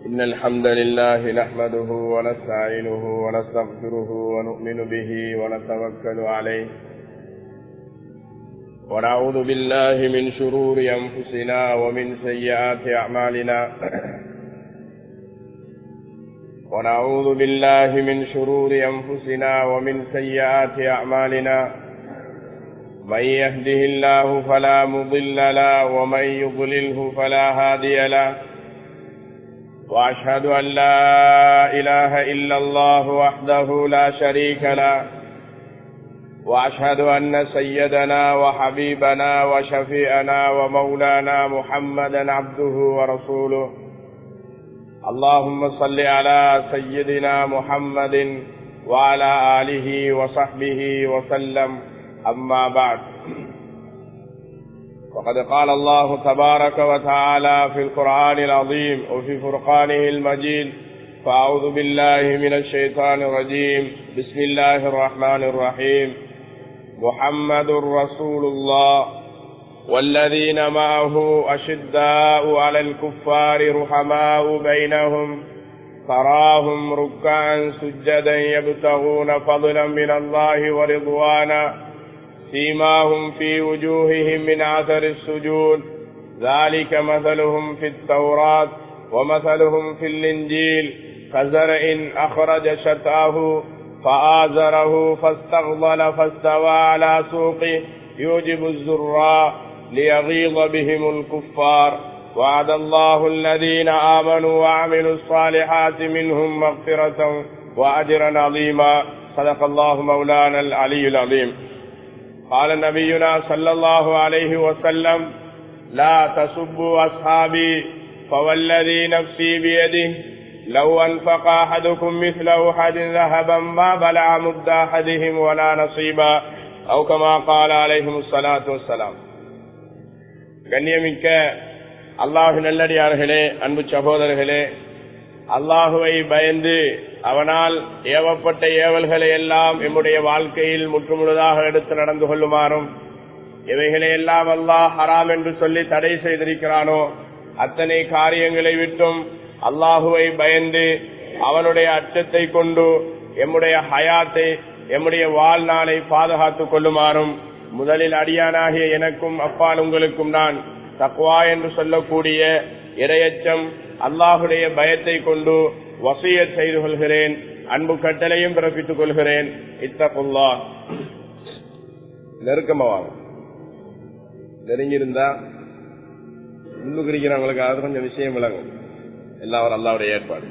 إن الحمد لله نحمده ونستعينه ونستغفره ونؤمن به ونتوكل عليه ونعوذ بالله من شرور أنفسنا ومن سيئات أعمالنا ونعوذ بالله من شرور أنفسنا ومن سيئات أعمالنا من يهده الله فلا مضل له ومن يضلله فلا هادي له وأشهد أن لا إله إلا الله وحده لا شريك له وأشهد أن سيدنا وحبيبنا وشفيئنا ومولانا محمدا عبده ورسوله اللهم صل على سيدنا محمد وعلى آله وصحبه وسلم أما بعد وقد قال الله تبارك وتعالى في القرآن العظيم وفي فرقانه المجيد فأعوذ بالله من الشيطان الرجيم بسم الله الرحمن الرحيم محمد رسول الله والذين معه أشداء على الكفار رحماء بينهم تراهم ركعا سجدا يبتغون فضلا من الله ورضوانا سيماهم في وجوههم من عثر السجود ذلك مثلهم في التوراة ومثلهم في الإنجيل كزرع أخرج شتاه فآزره فاستغضل فاستوى على سوقه يوجب الزراء ليغيظ بهم الكفار وعد الله الذين آمنوا وعملوا الصالحات منهم مغفرة وأجرا عظيما صدق الله مولانا العلي العظيم قال نبينا صلى الله عليه وسلم لا تسبوا أصحابي فوالذي نفسي بيده لو أنفق أحدكم مثل أحد ذهبا ما بلع مد أحدهم ولا نصيبا أو كما قال عليهم الصلاة والسلام கண்ணியமிக்க அல்லாஹு நல்லடியார்களே அன்பு சகோதரர்களே அல்லாஹுவை பயந்து அவனால் ஏவப்பட்ட ஏவல்களை எல்லாம் எம்முடைய வாழ்க்கையில் முற்றுமுழுதாக எடுத்து நடந்து கொள்ளுமாறும் இவைகளை எல்லாம் அல்லாஹ் ஹராம் என்று சொல்லி தடை செய்திருக்கிறானோ அத்தனை காரியங்களை விட்டும் அல்லாஹுவை பயந்து அவனுடைய அச்சத்தை கொண்டு எம்முடைய ஹயாத்தை எம்முடைய வாழ்நாளை பாதுகாத்துக் கொள்ளுமாறும் முதலில் அடியானாகிய எனக்கும் அப்பால் உங்களுக்கும் நான் தக்வா என்று சொல்லக்கூடிய இரையச்சம் அல்லாஹுடைய பயத்தை கொண்டு வசிய செய்து கொள்கிறேன் அன்பு கட்டளையும் பிறப்பித்துக் கொள்கிறேன் இத்தகுல்லா நெருக்கமாவாங்க நெருங்கியிருந்தா உள்ளுக்குறிக்கிறவங்களுக்கு அது கொஞ்சம் விஷயம் விளங்கும் எல்லாம் அல்லாவுடைய ஏற்பாடு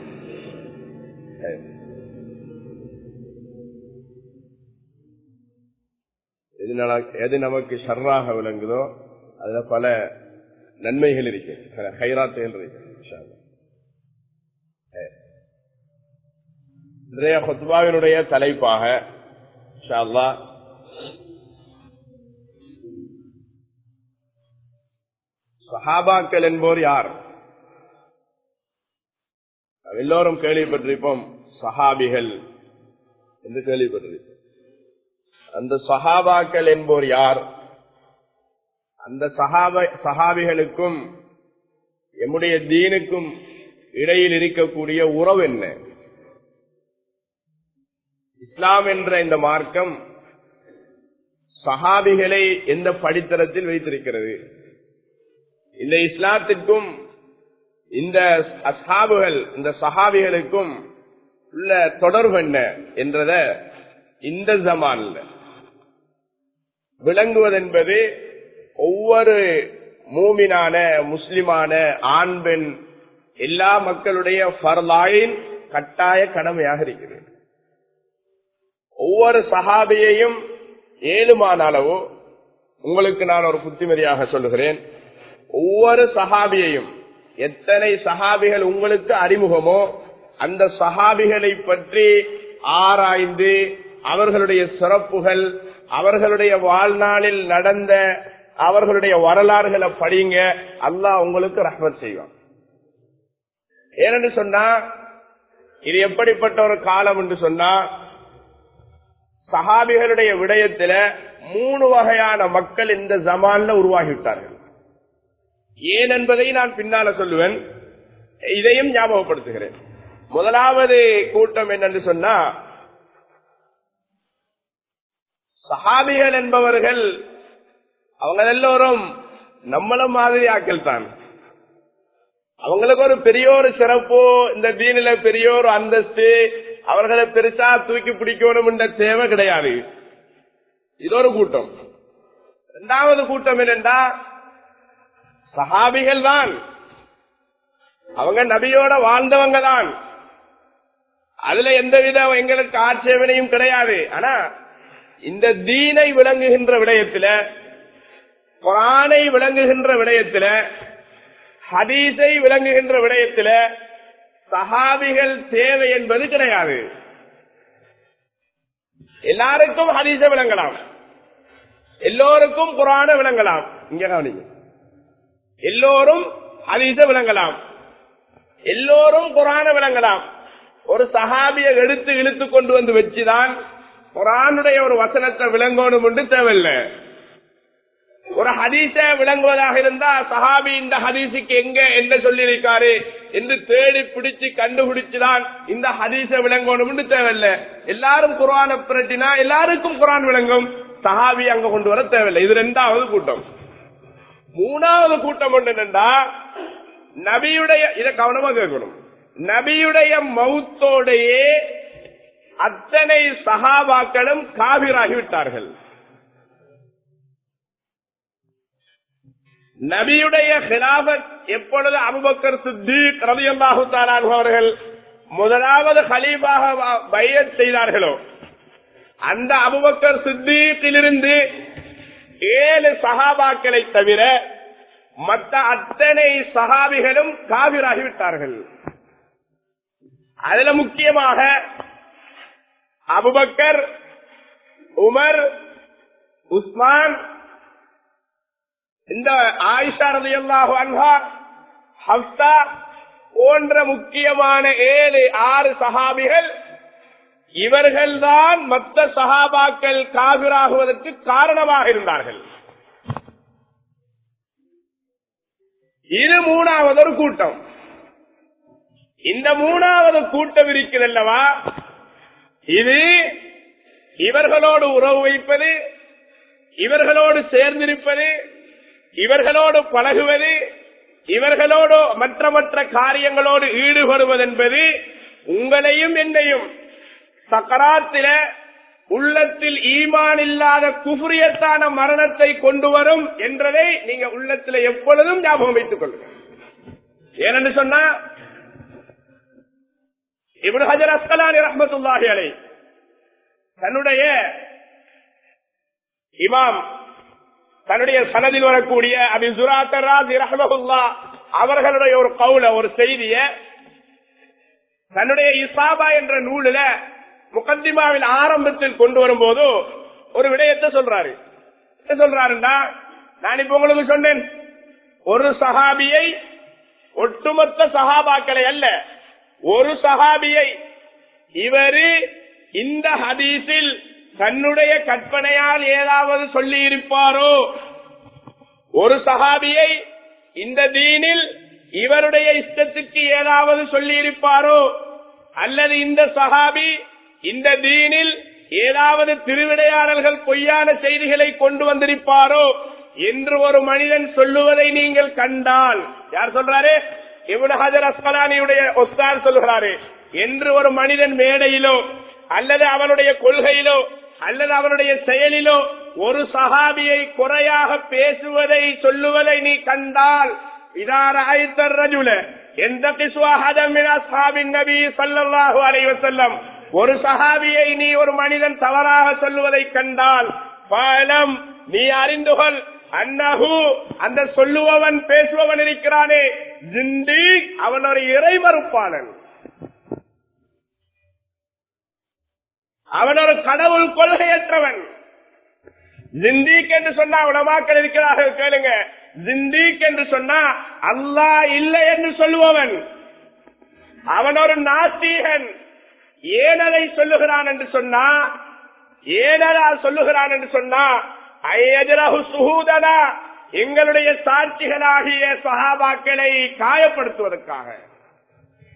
எது நமக்கு ஷர்ராக விளங்குதோ அதுல பல நன்மைகள் இருக்கு ஹைராத்துகள் இருக்கு இன்றைய ஹொத்பாவினுடைய தலைப்பாக சஹாபாக்கள் என்போர் யார் எல்லோரும் கேள்விப்பட்டிருப்போம் சஹாபிகள் என்று கேள்விப்பட்டிருப்போம் அந்த சஹாபாக்கள் என்போர் யார் அந்த சஹாப சஹாபிகளுக்கும் எம்முடைய தீனுக்கும் இடையில் இருக்கக்கூடிய உறவு என்ன இஸ்லாம் என்ற இந்த மார்க்கம் சஹாபிகளை எந்த படித்தரத்தில் வைத்திருக்கிறது இந்த இஸ்லாத்திற்கும் இந்த அசாபுகள் இந்த சஹாபிகளுக்கும் உள்ள தொடர்பு என்ன என்றத இந்த ஜமான்ல விளங்குவதென்பது ஒவ்வொரு மூமினான முஸ்லிமான ஆண் பெண் எல்லா மக்களுடைய ஃபர்லாயின் கட்டாய கடமையாக இருக்கிறது ஒவ்வொரு சஹாபியையும் ஏழுமான அளவோ உங்களுக்கு நான் ஒரு புத்திமதியாக சொல்லுகிறேன் ஒவ்வொரு சஹாபியையும் எத்தனை சஹாபிகள் உங்களுக்கு அறிமுகமோ அந்த சஹாபிகளை பற்றி ஆராய்ந்து அவர்களுடைய சிறப்புகள் அவர்களுடைய வாழ்நாளில் நடந்த அவர்களுடைய வரலாறுகளை படிங்க அல்லாஹ் உங்களுக்கு ரஹ்மத் செய்வான் ஏனென்று சொன்னா இது எப்படிப்பட்ட ஒரு காலம் என்று சொன்னா சஹாபிகளுடைய விடயத்துல மூணு வகையான மக்கள் இந்த ஜமான்ல உருவாகிவிட்டார்கள் ஏன் என்பதை நான் பின்னால சொல்லுவேன் இதையும் ஞாபகப்படுத்துகிறேன் முதலாவது கூட்டம் என்னன்னு சொன்னா சஹாபிகள் என்பவர்கள் அவங்க எல்லோரும் நம்மள மாதிரி ஆக்கள் தான் அவங்களுக்கு ஒரு பெரிய ஒரு சிறப்பு இந்த தீனில பெரிய ஒரு அந்தஸ்து அவர்களை பெருசா தூக்கி பிடிக்கணும் என்ற தேவை கிடையாது இது ஒரு கூட்டம் இரண்டாவது கூட்டம் என்னென்றா சஹாபிகள் தான் அவங்க நபியோட வாழ்ந்தவங்க தான் அதுல எந்தவித எங்களுக்கு ஆட்சேபனையும் கிடையாது ஆனா இந்த தீனை விளங்குகின்ற விடயத்துல குரானை விளங்குகின்ற விடயத்துல ஹதீஸை விளங்குகின்ற விடயத்துல சஹாபிகள் தேவை என்பது கிடையாது எல்லாருக்கும் ஹதீஸ விளங்கலாம் எல்லோருக்கும் குரான விளங்கலாம் இங்க கவனிங்க எல்லோரும் ஹதீஸ விளங்கலாம் எல்லோரும் குரான விளங்கலாம் ஒரு சஹாபிய எடுத்து இழுத்து கொண்டு வந்து வச்சுதான் குரானுடைய ஒரு வசனத்தை விளங்கணும் என்று தேவையில்லை ஒரு ஹதீஸ விளங்குவதாக இருந்தா சஹாபி இந்த ஹதீஸுக்கு எங்க என்ன சொல்லியிருக்காரு என்று தேடி பிடிச்சு கண்டுபிடிச்சுதான் இந்த ஹதீஸ விளங்கணும் என்று தேவையில்லை எல்லாரும் குரான பிரட்டினா எல்லாருக்கும் குரான் விளங்கும் சஹாபி அங்க கொண்டு வர தேவையில்லை இது ரெண்டாவது கூட்டம் மூணாவது கூட்டம் ஒன்று என்னண்டா நபியுடைய இதை கவனமா கேட்கணும் நபியுடைய மவுத்தோடையே அத்தனை சகாபாக்களும் காவிராகிவிட்டார்கள் நபியுடைய ஹிலாபத் எப்பொழுது அபுபக்கர் சித்திக் ரலியல்லாஹு தஆலா அவர்கள் முதலாவது ஹலீஃபாக பையத் செய்தார்களோ அந்த அபுபக்கர் சித்திக்கிலிருந்து ஏழு சஹாபாக்களை தவிர மற்ற அத்தனை சஹாபிகளும் காவிராகிவிட்டார்கள் அதுல முக்கியமாக அபுபக்கர் உமர் உஸ்மான் இந்த ஆயிஷா ரலியல்லாஹு அன்ஹா ஹப்சா போன்ற முக்கியமான ஏழு ஆறு சஹாபிகள் இவர்கள்தான் மற்ற சஹாபாக்கள் காவிராகுவதற்கு காரணமாக இருந்தார்கள் இது மூணாவது ஒரு கூட்டம் இந்த மூணாவது கூட்டம் இருக்கிறதல்லவா இது இவர்களோடு உறவு வைப்பது இவர்களோடு சேர்ந்திருப்பது இவர்களோடு பழகுவது இவர்களோடு மற்ற மற்ற காரியங்களோடு ஈடுபடுவது என்பது உங்களையும் என்னையும் சக்கராத்தில உள்ளத்தில் ஈமான் இல்லாத குஃபுரியத்தான மரணத்தை கொண்டு வரும் என்றதை நீங்க உள்ளத்தில் எப்பொழுதும் ஞாபகம் வைத்துக் கொள்ளுங்க ஏனென்று சொன்னா இவரு ஹஜர் அஸ்கலானி ரஹமத்துல்லாஹி அலை தன்னுடைய இமாம் தன்னுடைய சனதில் வரக்கூடிய அபி சுராத்தராஜ் ரஹமகுல்லா அவர்களுடைய ஒரு கவுல ஒரு செய்திய தன்னுடைய இசாபா என்ற நூலில முகத்திமாவில் ஆரம்பத்தில் கொண்டு வரும்போது ஒரு விடயத்தை சொல்றாரு என்ன சொல்றாருன்னா நான் இப்ப உங்களுக்கு சொன்னேன் ஒரு சஹாபியை ஒட்டுமொத்த சஹாபாக்களை அல்ல ஒரு சஹாபியை இவரு இந்த ஹதீஸில் தன்னுடைய கற்பனையால் ஏதாவது சொல்லி இருப்பாரோ ஒரு சஹாபியை இந்த தீனில் இவருடைய இஷ்டத்துக்கு ஏதாவது சொல்லி இருப்பாரோ அல்லது இந்த சஹாபி இந்த தீனில் ஏதாவது திருவிடையாளர்கள் பொய்யான செய்திகளை கொண்டு வந்திருப்பாரோ என்று ஒரு மனிதன் சொல்லுவதை நீங்கள் கண்டால் யார் சொல்றாரு இவன் ஹஜர் அஸ்கலானியுடைய ஒஸ்தார் சொல்லுகிறாரு என்று ஒரு மனிதன் மேடையிலோ அல்லது அவனுடைய கொள்கையிலோ அல்லது அவனுடைய செயலிலோ ஒரு சஹாபியை குறையாக பேசுவதை சொல்லுவதை நீ கண்டால் இதார ஐத்தர் ரஜுல எந்த நபி சல்லாஹூ அலைவசல்லம் ஒரு சஹாபியை நீ ஒரு மனிதன் தவறாக சொல்லுவதை கண்டால் பாலம் நீ அறிந்துகொள் அன்னஹு அந்த சொல்லுபவன் பேசுபவன் இருக்கிறானே ஜிந்தி அவன் ஒரு இறை மறுப்பாளன் அவன் ஒரு கடவுள் கொள்கையற்றவன் ஜிந்தீக் என்று சொன்னா உலமாக்கள் இருக்கிறார்கள் கேளுங்க ஜிந்தீக் என்று சொன்னா அல்லாஹ் இல்லை என்று சொல்லுபவன் அவன் ஒரு நாஸ்தீகன் ஏன் அதை சொல்லுகிறான் என்று சொன்னா ஏனதா சொல்லுகிறான் என்று சொன்னா ஐயஜரஹு சுகூதனா எங்களுடைய சாட்சிகளாகிய சஹாபாக்களை காயப்படுத்துவதற்காக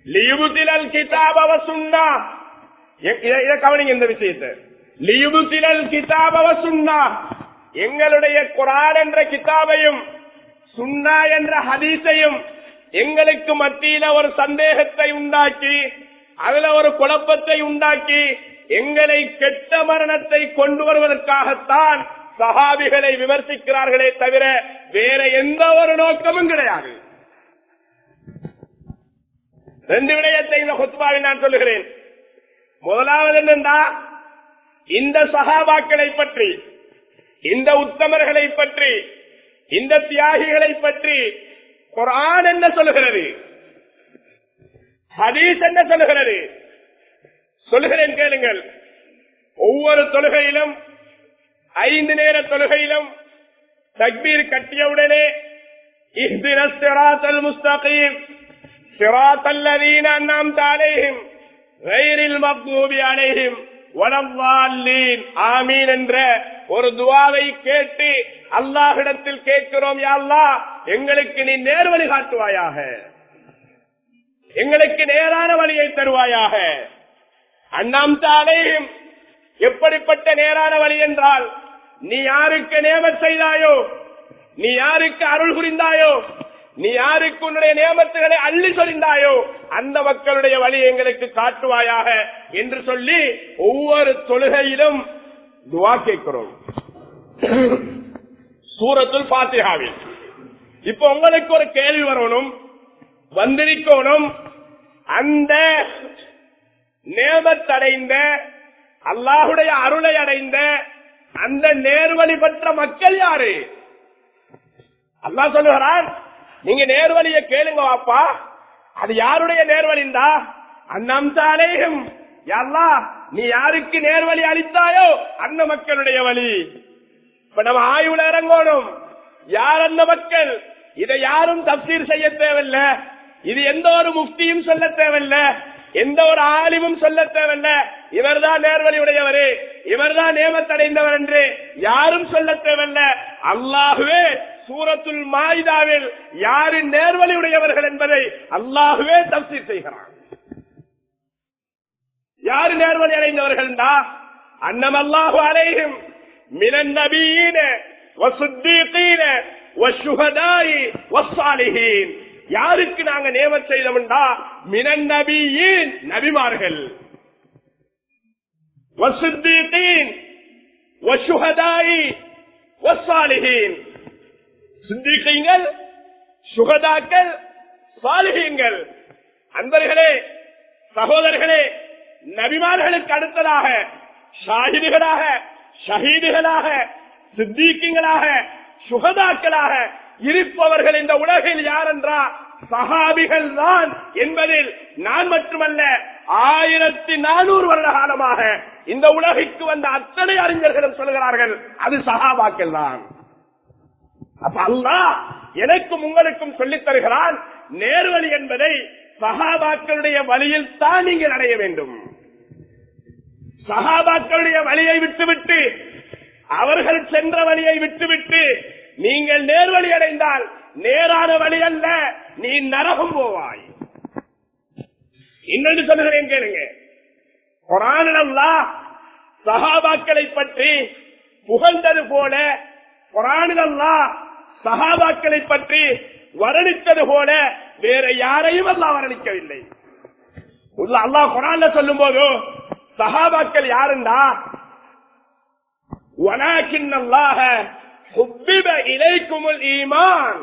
லியுபுத்திலல் கிதாபவ சுன்னா எ- இத இத கவனிங்க இந்த விஷயத்தை லியுபுத்திலல் கிதாபவ சுன்னா எங்களுடைய குரான் என்ற கிதாபையும் சுன்னா என்ற ஹதீஸையும் எங்களுக்கு மத்தியில ஒரு சந்தேகத்தை உண்டாக்கி அதுல ஒரு குழப்பத்தை உண்டாக்கி எங்களை கெட்ட மரணத்தை கொண்டு வருவதற்காகத்தான் சஹாபிகளை விமர்சிக்கிறார்களே தவிர வேற எந்த ஒரு நோக்கமும் கிடையாது ரெண்டு விடயத்தை இந்த குத்பாவில் நான் சொல்லுகிறேன் முதலாவது என்னன்னா இந்த சகாபாக்களை பற்றி இந்த உத்தமர்களை பற்றி இந்த தியாகிகளை பற்றி குரான் என்ன சொல்லுகிறது ஹதீஸ் என்ன சொல்லுகிறது சொல்லுகிறேன் கேளுங்கள் ஒவ்வொரு தொழுகையிலும் ஐந்து நேர தொழுகையிலும் தக்பீர் கட்டியவுடனே இஹ்தின சிராத்தல் முஸ்தகீம் சிராத்தல் லதீன அன்அம்த அலைஹிம் கைரில் மக்தூபி அலைஹிம் வலல்லாலீன் ஆமீன் என்ற ஒரு துவாவை கேட்டு அல்லாஹ்விடத்தில் கேட்கிறோம் யா அல்லாஹ் எங்களுக்கு நீ நேர்வழி காட்டுவாயாக எங்களுக்கு நேரான வழியை தருவாயாக அண்ணாம்த அலைஹிம் எப்படிப்பட்ட நேரான வழி என்றால் நீ யாருக்கு நேமத் செய்தாயோ நீ யாருக்கு அருள் புரிந்தாயோ நீ யாருக்கு உன்னுடைய நியமத்துகளை அள்ளி சொரிந்தாயோ அந்த மக்களுடைய வழி எங்களுக்கு காட்டுவாயாக என்று சொல்லி ஒவ்வொரு தொழுகையிலும் துவா கேட்கிறோம் சூரத்துல் பாத்தியாவில் இப்ப உங்களுக்கு ஒரு கேள்வி வரணும் வந்திருக்கணும் அந்த நேமத்தடைந்த அல்லாஹுடைய அருளை அடைந்த அந்த நேர்வழி பெற்ற மக்கள் யாரு அல்லாஹ் சொல்லுகிறான் நீங்க நேர்வழியை கேளுங்க வாப்பா அது யாருடைய நேர்வழிந்தா அந்நம்சாலேயும் யாரா நீ யாருக்கு நேர்வழி அளித்தாயோ அந்த மக்களுடைய வழி இப்ப நம்ம ஆய்வுல இறங்கணும் யார் அந்த மக்கள் இதை யாரும் தப்சீர் செய்ய தேவையில்ல இது எந்த ஒரு முஃப்தியும் சொல்ல தேவையில்ல எந்த ஒரு ஆலிமும் சொல்ல தேவையில்ல இவர்தான் நேர்வழி உடையவரே இவர்தான் நியமத்தடைந்தவர் என்று யாரும் சொல்ல தேவையில்ல அல்லாஹுவே சூரத்துல் மாயிதாவில் யாரின் நேர்வழி உடையவர்கள் என்பதை அல்லாஹுவே தப்சீர் செய்கிறான் யாரு நேர்வழி அடைந்தவர்கள் அன்னம் அல்லாஹு அலைஹிம் மினன் நபீன வசுத்தீகீன வசுஹதாயி வஸ்ஸாலிஹீன் யாருக்கு நாங்க நியமம் செய்தோம்டா மினன் நபியின் நபிமார்கள் வசுத்தீகீன் வசுஹதாயி வஸ்ஸாலிஹீன் சித்திகீங்கள் சுகதாக்கள் சாலிகங்கள் அன்பர்களே சகோதரர்களே நபிமார்களுக்கு அடுத்ததாக ஷாஹிதுகளாக ஷஹீதுகளாக சித்திகங்களாக சுகதாக்களாக இருப்பவர்கள் இந்த உலகில் யார் என்றா சஹாபிகள் தான் என்பதில் நான் மட்டுமல்ல ஆயிரத்தி நானூறு வருட காலமாக இந்த உலகிற்கு வந்த அத்தனை அறிஞர்களும் சொல்கிறார்கள் அது சஹாபாக்கள் தான் அப்ப அல்லாஹ் எனக்கும் உங்களுக்கும் சொல்லித் தருகிறான் நேர்வழி என்பதை சஹாபாக்களுடைய வழியில் தான் நீங்கள் அடைய வேண்டும் சஹாபாக்களுடைய வழியை விட்டுவிட்டு அவர்கள் சென்ற வழியை விட்டுவிட்டு நீங்கள் நேர்வழி அடைந்தால் நேரான வழி அல்ல நீ நரகம் போவாய் இன்னொன்று சொல்லுகிறேன் கேளுங்க குரானில் அல்லாஹ் சஹாபாக்களை பற்றி புகழ்ந்தது போல குரானில் அல்லாஹ் சஹாபாக்களை பற்றி வர்ணித்தது போல வேற யாரையும் அல்லாஹ் வர்ணிக்கவில்லை உள்ள அல்லாஹ் குரான்ல சொல்லும் போது சஹாபாக்கள் யாருண்டா வலாக்கின் அல்லாஹ ஹுப்பிப இலைக்குமுல் ஈமான்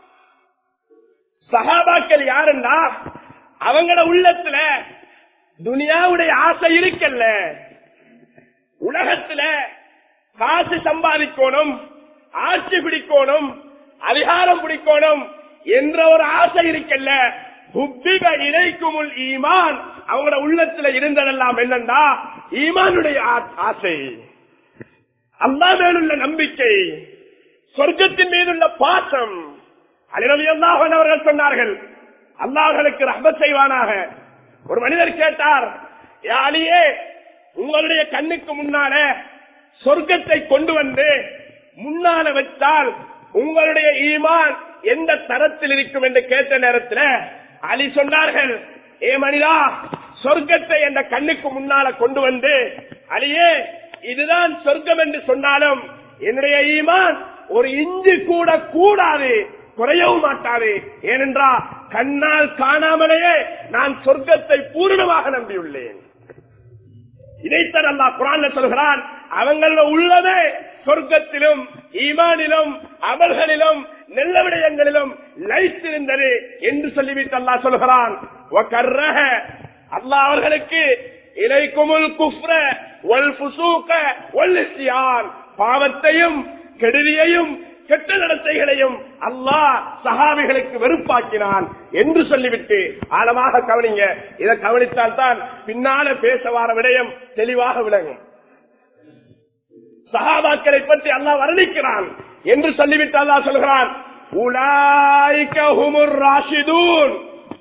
சஹாபாக்கள் யாருண்டா அவங்களோட உள்ளத்துல துனியாவுடைய ஆசை இருக்கல்ல உலகத்துல காசு சம்பாதிக்கணும் ஆட்சி பிடிக்கணும் அதிகாரம் பிடிக்கணும் என்ற ஒரு ஆசை இருக்கல்ல புத்திக இணைக்குமுள் ஈமான் அவங்களோட உள்ளத்துல இருந்ததெல்லாம் என்னண்டா ஈமானுடைய ஆ- ஆசை அல்லா மேலுள்ள நம்பிக்கை சொர்க்கத்தின் மீதுள்ள பாசம் அலிரவி அல்லாஹன் அவர்கள் சொன்னார்கள் அல்லாஹர்களுக்கு ரஹ்மத் செய்வானாக ஒரு மனிதர் கேட்டார் "ஏ அலியே உங்களுடைய கண்ணுக்கு முன்னால சொர்க்கத்தை கொண்டு வந்து முன்னால வச்சால் உங்களுடைய ஈமான் எந்த தரத்தில் இருக்கும் என்று கேட்ட நேரத்தில் அலி சொன்னார்கள் ஏ மனிதா சொர்க்கத்தை என்ற கண்ணுக்கு முன்னால கொண்டு வந்து அலியே இதுதான் சொர்க்கம் என்று சொன்னாலும் என்னுடைய ஈமான் ஒரு இஞ்சு கூட கூடாது குறையவும் மாட்டாது ஏனென்றா கண்ணால் காணாமலேயே நான் சொர்க்கத்தை பூரணமாக நம்பியுள்ளேன் இதைத்தான் அல்லாஹ் குரான்ல சொல்கிறான் அவங்கள உள்ளதே சொர்க்கத்திலும் ஈமானிலும் அமல்களிலும் நல்ல விடயங்களிலும் லைத்திருந்தது என்று சொல்லிவிட்டு அல்லாஹ் சொல்கிறான் "வகர்ரஹ", அல்லாஹ் அவர்களுக்கு இலைக்குமுல் குஃப்ர வல் ஃபுசூக வல் இஸ்யான் பாவத்தையும் கெடுதியையும் கெட்ட நடத்தைகளையும் அல்லாஹ் சஹாபிகளுக்கு வெறுப்பாக்கினான் என்று சொல்லிவிட்டு ஆழமாக கவனிங்க இதை கவனித்தால் தான் பின்னால பேச வார விடயம் தெளிவாக விளங்கும் சஹாபாக்களை பற்றி அல்லாஹ் வர்ணிக்கிறான் என்று சொல்லிவிட்டு அல்லாஹ் சொல்கிறான் உலாய்க ஹுமுர் ராஷிதூன்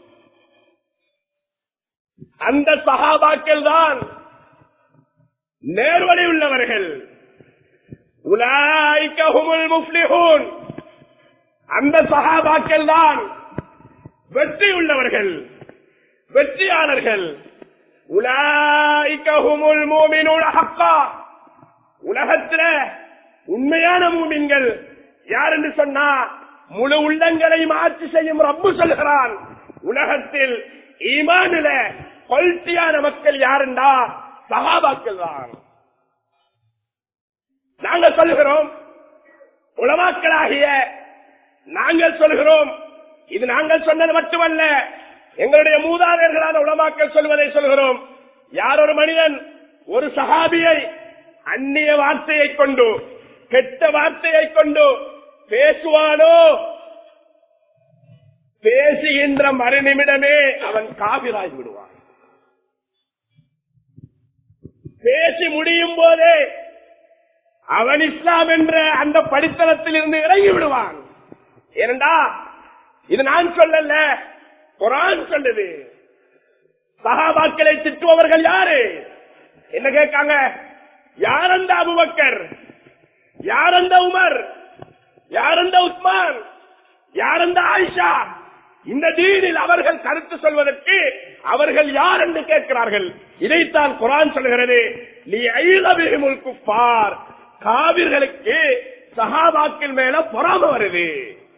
அந்த சஹாபாக்கள் தான் நேர்வழி உள்ளவர்கள் உலாய்க ஹுமுல் முஃப்லிஹூன் அந்த சஹாபாக்கள் தான் வெற்றி உள்ளவர்கள் வெற்றியாளர்கள் உலாய்க ஹுமுல் மூமினூன ஹக்கா உலகத்தில உண்மையான மூமின்கள் யார் என்று சொன்னா முழு உள்ளங்களை ஆட்சி செய்யும் ரப்பு சொல்கிறான் உலகத்தில் ஈமானில கொல்ட்டியான மக்கள் யாருண்டா சகாபாக்கள் தான் நாங்கள் சொல்கிறோம் உலமாக்களாகிய நாங்கள் சொல்கிறோம் இது நாங்கள் சொன்னது மட்டுமல்ல எங்களுடைய மூதாதையர்களான உலமாக்கள் சொல்வதை சொல்கிறோம் யார் ஒரு மனிதன் ஒரு சகாபியை அந்நிய வார்த்தையை கொண்டு கெட்ட வார்த்தையை கொண்டு பேசுவானோ பேசுகின்ற மறுநிமிடமே அவன் காவிராகி விடுவான் பேசி முடியும் போதே அவன் இஸ்லாம் என்ற அந்த படித்தளத்தில் இருந்து இறங்கி விடுவான் ஏனண்டா இது நான் சொல்லல குரான் சொல்லுது சகாபாக்களை திட்டுபவர்கள் யாரு என்ன கேட்காங்க யார் அந்த அபுபக்கர் யார் அந்த உமர் யார் அந்த உஸ்மான் யார் அந்த ஆயிஷா இந்த தீனில் அவர்கள் கருத்து சொல்வதற்கு அவர்கள் யார் என்று கேட்கிறார்கள் இதைத்தான் குரான் சொல்கிறது நீ ஐலபிமுல் குப்பார் காவிர்களுக்கு சகாபாக்கில் மேல பொறாம வருது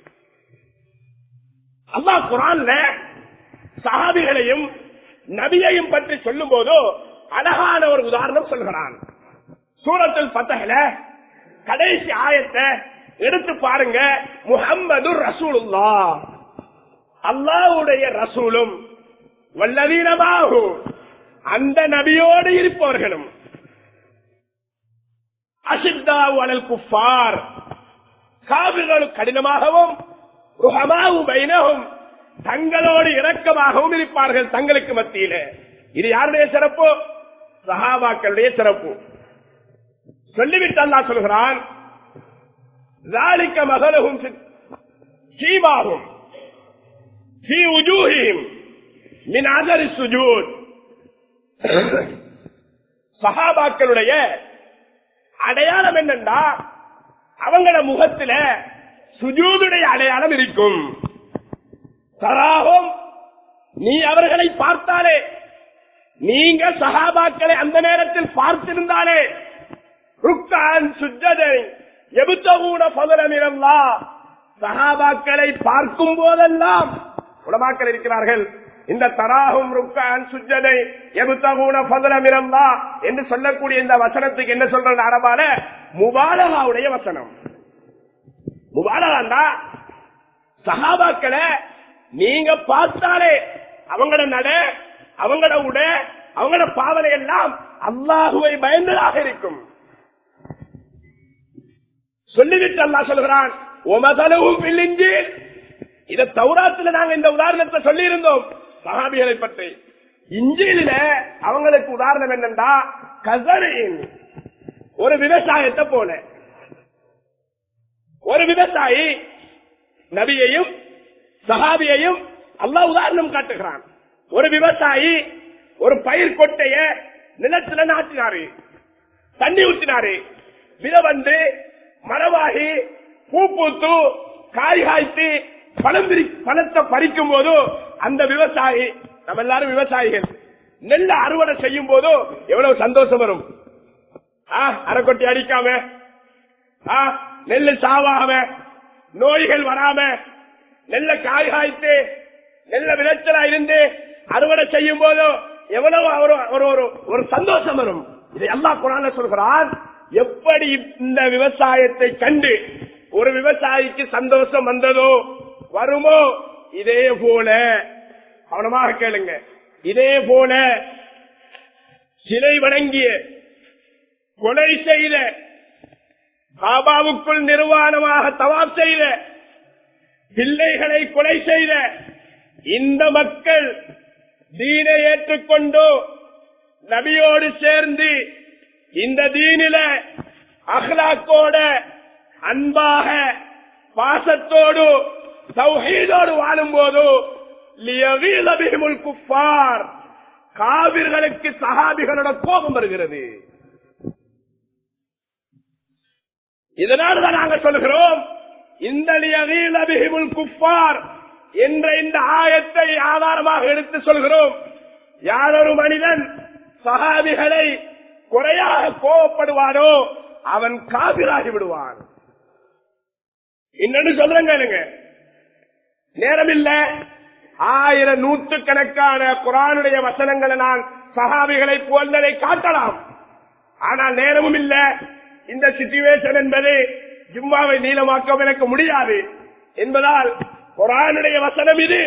அல்லாஹ் குரான்ல சஹாபிகளையும் நபியையும் பற்றி சொல்லும் போதோ அழகான ஒரு உதாரணம் சொல்கிறான் சூரத்தில் பத்தகல கடைசி ஆயத்தை எடுத்து பாருங்க முகம்மது ரசூலுல்லா அல்லாவுடைய ரசூலும் வல்லதீனமாகும் அந்த நபியோடு இருப்பவர்களும் அசித்தாவு அனல் குஃபார் காவிர்களும் கடினமாகவும் ருஹமாவு பைனகும் தங்களோடு இரக்கமாகவும் இருப்பார்கள் தங்களுக்கு மத்தியில இது யாருடைய சிறப்பு சஹாபாக்களுடைய சிறப்பு சொல்லிவிட்டு அல்லா சொல்கிறான் ذلك مثلهم في سيماهم في وجوههم من اثر السجود சஹாபாக்களுடைய அடையாளம் என்னண்டா அவங்கள முகத்துல சுஜூதுடைய அடையாளம் இருக்கும் தராகும் நீ அவர்களை பார்த்தாலே நீங்க சஹாபாக்களை அந்த நேரத்தில் பார்த்திருந்தாலே ருக்கான் சுஜதை எபுத்தகூட பதனமிரல்லா சஹாபாக்களை பார்க்கும் போதெல்லாம் உலமாக்கள் இருக்கிறார்கள் இந்த தராகும் ருக்கான் சுஜதை எபுத்தகூட பதனமிரல்லா என்று சொல்லக்கூடிய இந்த வசனத்துக்கு என்ன சொல்றது அரபால முபாலகாவுடைய வசனம் முபாலகாண்டா சஹாபாக்களை நீங்க பார்த்தாலே அவங்களோட நட அவங்களோட உட அவங்களோட பாவனை எல்லாம் அல்லாஹுவை பயந்ததாக இருக்கும் சொல்லிவிட்டு அல்லா சொல்கிறான் உமதளவும் பில்லிஞ்சில் இத தௌராத்துல நாங்க இந்த உதாரணத்தை சொல்லி இருந்தோம் சஹாபிகளை பற்றி இஞ்சில அவங்களுக்கு உதாரணம் என்னண்டா கசரின் ஒரு விவசாயத்தை போல ஒரு விவசாயி நபியையும் சஹாபியையும் அல்லா உதாரணம் காட்டுகிறான் ஒரு விவசாயி ஒரு பயிர் கொட்டைய நிலத்துல நாட்டினாரு தண்ணி ஊற்றினாரு வித வந்து மரவாகி பூ பூத்து காய் காய்த்து பழம் பிரி பழத்தை பறிக்கும் போது அந்த விவசாயி நம்ம எல்லாரும் விவசாயிகள் நெல்ல அறுவடை செய்யும் போதோ எவ்வளவு சந்தோஷம் வரும் ஆ, அரைக்கொட்டி அடிக்காம ஆ, நெல்லு சாவாம நோய்கள் வராம நெல்ல காய் காய்த்து நெல்ல விளைச்சலா இருந்து அறுவடை செய்யும் போதோ எவ்வளவு ஒரு ஒரு ஒரு ஒரு சந்தோஷம் வரும் இதை அல்லா குரான சொல்கிறான் எப்படி இந்த விவசாயத்தை கண்டு ஒரு விவசாயிக்கு சந்தோஷம் வந்ததோ வருமோ இதே போல கவனமாக கேளுங்க இதே போல சிலை வணங்கிய கொலை செய்த பாபாவுக்குள் நிர்வாணமாக தவாப் செய்த பிள்ளைகளை கொலை செய்த இந்த மக்கள் தீனை ஏற்றுக்கொண்டு நபியோடு சேர்ந்து இந்த தீனில அஹ்லாக்கோட அன்பாக பாசத்தோடு சௌஹீதோடு வாழும் போது குஃபார் காவிர்களுக்கு சஹாபிகளோட கோபம் வருகிறது இதனால்தான் நாங்கள் சொல்கிறோம் இந்த லியகீல பிஹிமுல் குஃபார் என்ற இந்த ஆயத்தை ஆதாரமாக எடுத்து சொல்கிறோம் யாரொரு மனிதன் சகாபிகளை குறையாக கோவப்படுவானோ அவன் காபிராகி விடுவான் இன்னொன்னு சொல்றேங்க கேளுங்க. நேரம் இல்ல ஆயிரம் நூற்றுக்கணக்கான குரானுடைய வசனங்களை நான் சகாபிகளை போன்றதை காட்டலாம் ஆனால் நேரமும் இல்ல இந்த சிச்சுவேஷன் என்பது ஜும்மாவை நீளமாக்கவும் எனக்கு முடியாது என்பதால் குரானுடைய வசனம் இது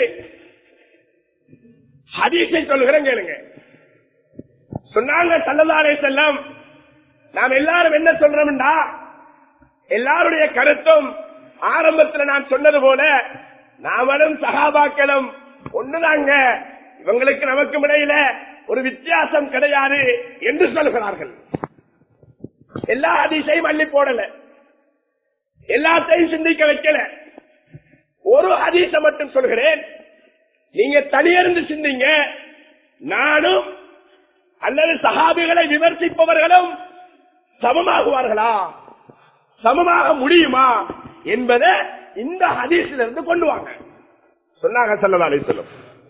ஹதீஸை சொல்லுகிறேன் கேளுங்க சொன்னாங்க சல்லதாரே செல்லம் நாம் எல்லாரும் என்ன சொல்றோம்டா எல்லாருடைய கருத்தும் ஆரம்பத்தில் நான் சொன்னது போல நாமளும் சகாபாக்களும் ஒண்ணுதாங்க இவங்களுக்கு நமக்கும் இடையில ஒரு வித்தியாசம் கிடையாது என்று சொல்கிறார்கள் எல்லா அதிசயம் அள்ளி போடல எல்லாத்தையும் சிந்திக்க வைக்கல ஒரு ஹதீஸ மட்டும் சொல்கிறேன் நீங்க தனியறிந்து சிந்திங்க நானும் அல்லது சஹாபிகளை விமர்சிப்பவர்களும் சமமாகுவார்களா சமமாக முடியுமா என்பதை இந்த ஹதீஸில் இருந்து கொண்டு வாங்க சொன்னாங்க சல்லா அலி சொல்லும்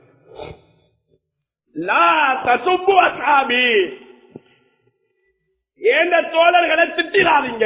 லா தசுப்பு அசாபி ஏந்த தோழர்களை திட்டிடாதீங்க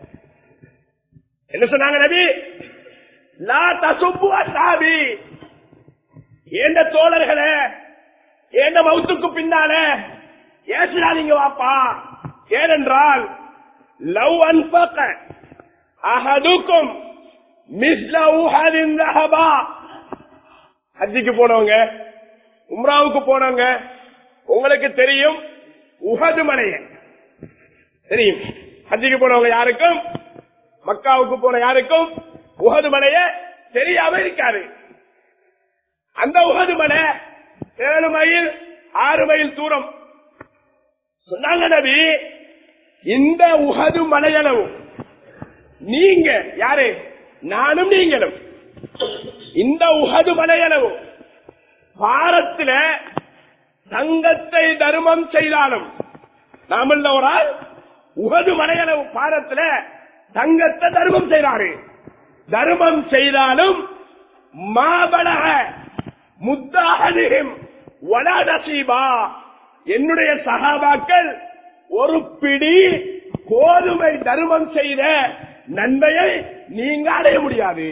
என்ன சொன்னாங்க நபி லா தசுப்பு அசாபி ஏந்த தோழர்களை ஏந்த மவுத்துக்கு பின்னால ஏசிடாதீங்க வாப்பா ஏனென்றால் லவ் அன்பக்க அஹதுக்கும் மிஸ்ல உஹதின் ரஹபா ஹஜ்ஜிக்கு போனவங்க உம்ராவுக்கு போனவங்க உங்களுக்கு தெரியும் உஹது மலைய தெரியும் ஹஜ்ஜிக்கு போனவங்க யாருக்கும் மக்காவுக்கு போன யாருக்கும் உஹது மலைய தெரியாம இருக்காது அந்த உஹது மலை ஏழு மைல் ஆறு மைல் தூரம் சொன்னாங்க நபி இந்த உஹது மலையளவு நீங்க யாரு நானும் நீங்களும் இந்த உஹது மலையளவு பாரத்துல தங்கத்தை தர்மம் செய்தாலும் நாமல்ல ஒரு ஆள் உகது மலையளவு பாரத்துல தங்கத்தை தர்மம் செய்றாரு தர்மம் செய்தாலும் மாபலக முத்தாகதிகம் வலாதசீபா என்னுடைய சகாபாக்கள் ஒரு பிடி கோதுமை தர்மம் செய்த நன்மையை நீங்க அடைய முடியாது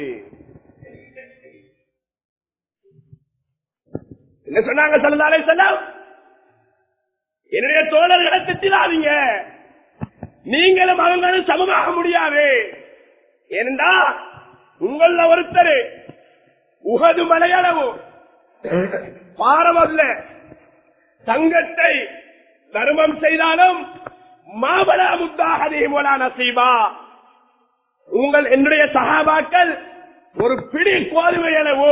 என்ன சொன்னாங்க சொல்லதாலே செல்லம் என்னுடைய தோழர்களை திட்டிடாதீங்க நீங்களும் அவங்களும் சமமாக முடியாது ஏனென்றா உங்கள ஒருத்தர் உகது மலையளவு பாரம் அல்ல தங்கத்தை தர்மம் செய்தாலும் மாபலா முத்தாகதே மோலா நசீபா உங்கள் என்னுடைய சகாபாக்கள் ஒரு பிடி கோதுமை அளவு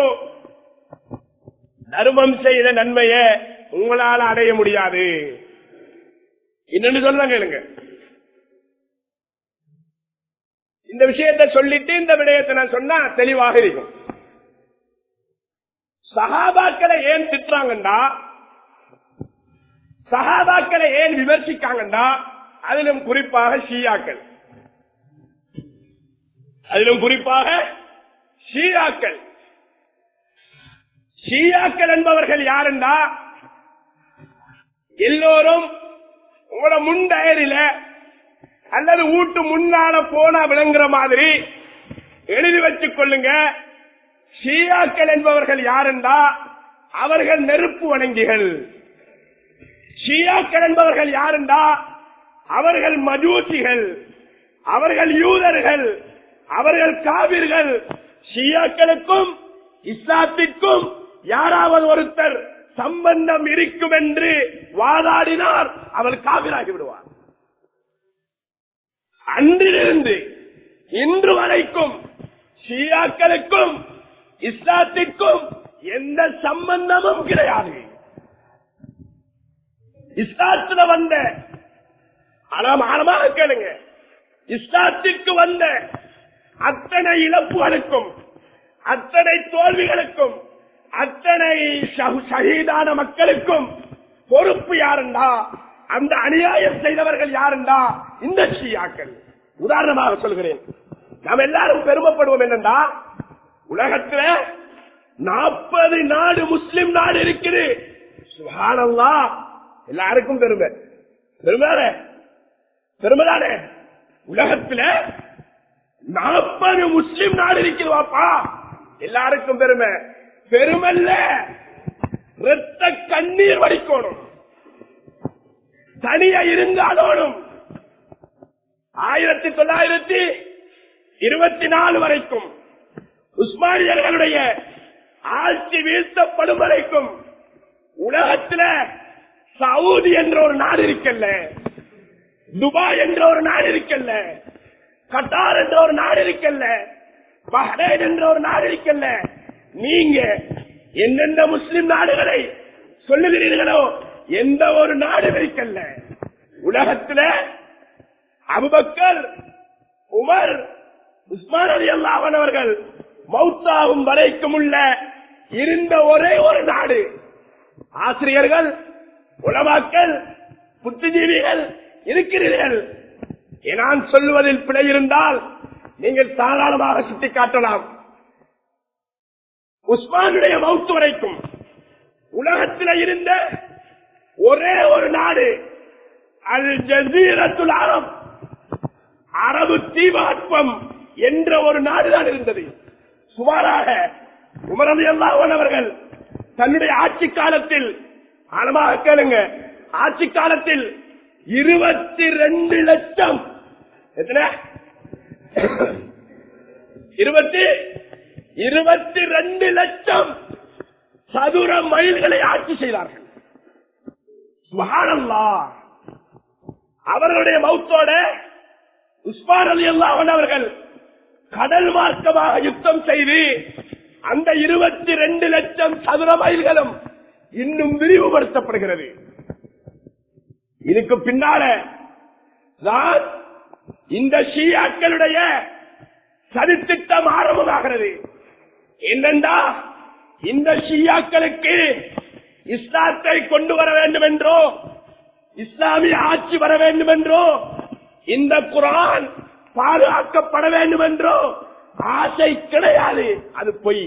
தர்மம் செய்த நன்மைய உங்களால் அடைய முடியாது இன்னொன்னு சொல்ல கேளுங்க இந்த விஷயத்தை சொல்லிட்டு இந்த விடயத்தை நான் சொன்னா தெளிவாக இருக்கும் சகாபாக்களை ஏன் திட்டுறாங்கண்டா சகாபாக்களை ஏன் விமர்சிக்காங்கண்டா அதிலும் குறிப்பாக ஷியாக்கள் அதிலும் குறிப்பாக ஷியாக்கள் ஷியாக்கள் என்பவர்கள் யாருண்டா எல்லோரும் உங்களோட முன் டயரில அல்லது வீட்டு முன்னால போனா விளங்குற மாதிரி எழுதி வச்சுக் கொள்ளுங்க ஷியாக்கள் என்பவர்கள் யாருண்டா அவர்கள் நெருப்பு வணங்கிகள் ஷியாக்கள் என்பவர்கள் யாருண்டா அவர்கள் மஜூசிகள் அவர்கள் யூதர்கள் அவர்கள் காவிர்கள் ஷியாக்களுக்கும் இஸ்லாத்திற்கும் யாராவது ஒருத்தர் சம்பந்தம் இருக்கும் என்று வாதாடினார் அவர் காவிராகி விடுவார் அன்றிலிருந்து இன்று வரைக்கும் ஷியாக்களுக்கும் இஸ்லாத்திற்கும் எந்த சம்பந்தமும் கிடையாது இஸ்லாத்துல வந்த ஆழம் ஆழமாக கேளுங்க இஸ்லாத்திற்கு வந்த அத்தனை இழப்புகளுக்கும் அத்தனை தோல்விகளுக்கும் அத்தனை ஷஹு- ஷஹீதான மக்களுக்கும் பொறுப்பு யாருண்டா அந்த அநியாயம் செய்தவர்கள் யாருண்டா இந்த ஷியாக்கள் உதாரணமாக சொல்கிறேன் நாம் எல்லாரும் பெருமைப்படுவோம் என்னண்டா உலகத்துல நாற்பது நாடு முஸ்லிம் நாடு இருக்குது சுகானல்லா எல்லாருக்கும் பெருமை பெருமை பெருமைதானே உலகத்துல நாற்பது முஸ்லிம் நாடு இருக்குதுவாப்பா எல்லாருக்கும் பெருமை பெருமல்ல ரத்த கண்ணீர் வடிக்கணும் தனியா இருந்தாலும் ஆயிரத்தி தொள்ளாயிரத்தி இருபத்தி நாலு வரைக்கும் உஸ்மானியர்களுடைய ஆட்சி வீழ்த்தப்படும் வரைக்கும் உலகத்துல சவுதி என்ற ஒரு நாடு இருக்கல்ல துபாய் என்ற ஒரு நாடு இருக்கல்ல கட்டார் என்ற ஒரு நாடு இருக்கல்ல பஹ்ரைன் என்ற ஒரு நாடு இருக்கல்ல நீங்க எந்தெந்த முஸ்லிம் நாடுகளை சொல்லுகிறீர்களோ எந்த ஒரு நாடு இருக்கல்ல உலகத்துல அபுபக்கர் உமர் உஸ்மான் அலி அல்லாஹன் அவர்கள் மௌத்தாகும் வரைக்கும் உள்ள இருந்த ஒரே ஒரு நாடு ஆசிரியர்கள் உலமாக்கள் புத்திஜீவிகள் இருக்கிறீர்கள் நான் சொல்லுவதில் பிழை இருந்தால் நீங்கள் தாராளமாக சுட்டிக்காட்டலாம் உஸ்மானுடைய மௌத்து வரைக்கும் உலகத்தில் இருந்த ஒரே ஒரு நாடு அது ஜசீரத்துல் அரப் அரபு தீபாத்மம் என்ற ஒரு நாடுதான் இருந்தது சுமாராக உமரது அல்லாஹன் அவர்கள் தன்னுடைய ஆட்சி காலத்தில் ஆழமாக கேளுங்க ஆட்சி காலத்தில் இருபத்தி ரெண்டு லட்சம் எத்தனை இருபத்தி இருபத்தி ரெண்டு லட்சம் சதுர மைல்களை ஆட்சி செய்தார்கள் சுப்ஹானல்லாஹ். அவர்களுடைய மௌத்தோட உஸ்மான் அலி அல்லாஹன் அவர்கள் கடல் மார்க்கமாக யுத்தம் செய்து அந்த இருபத்தி ரெண்டு லட்சம் சதுர மைல்களும் இன்னும் விரிவுபடுத்தப்படுகிறது இதுக்கு பின்னால தான் இந்த ஷியாக்களுடைய சதித்திட்டம் ஆரம்பமாகிறது என்னண்டா இந்த ஷியாக்களுக்கு இஸ்லாத்தை கொண்டு வர வேண்டும் என்றோ இஸ்லாமிய ஆட்சி வர வேண்டும் என்றோ இந்த குரான் பாதுகாக்கப்பட வேண்டும் என்றோ ஆசை கிடையாது அது பொய்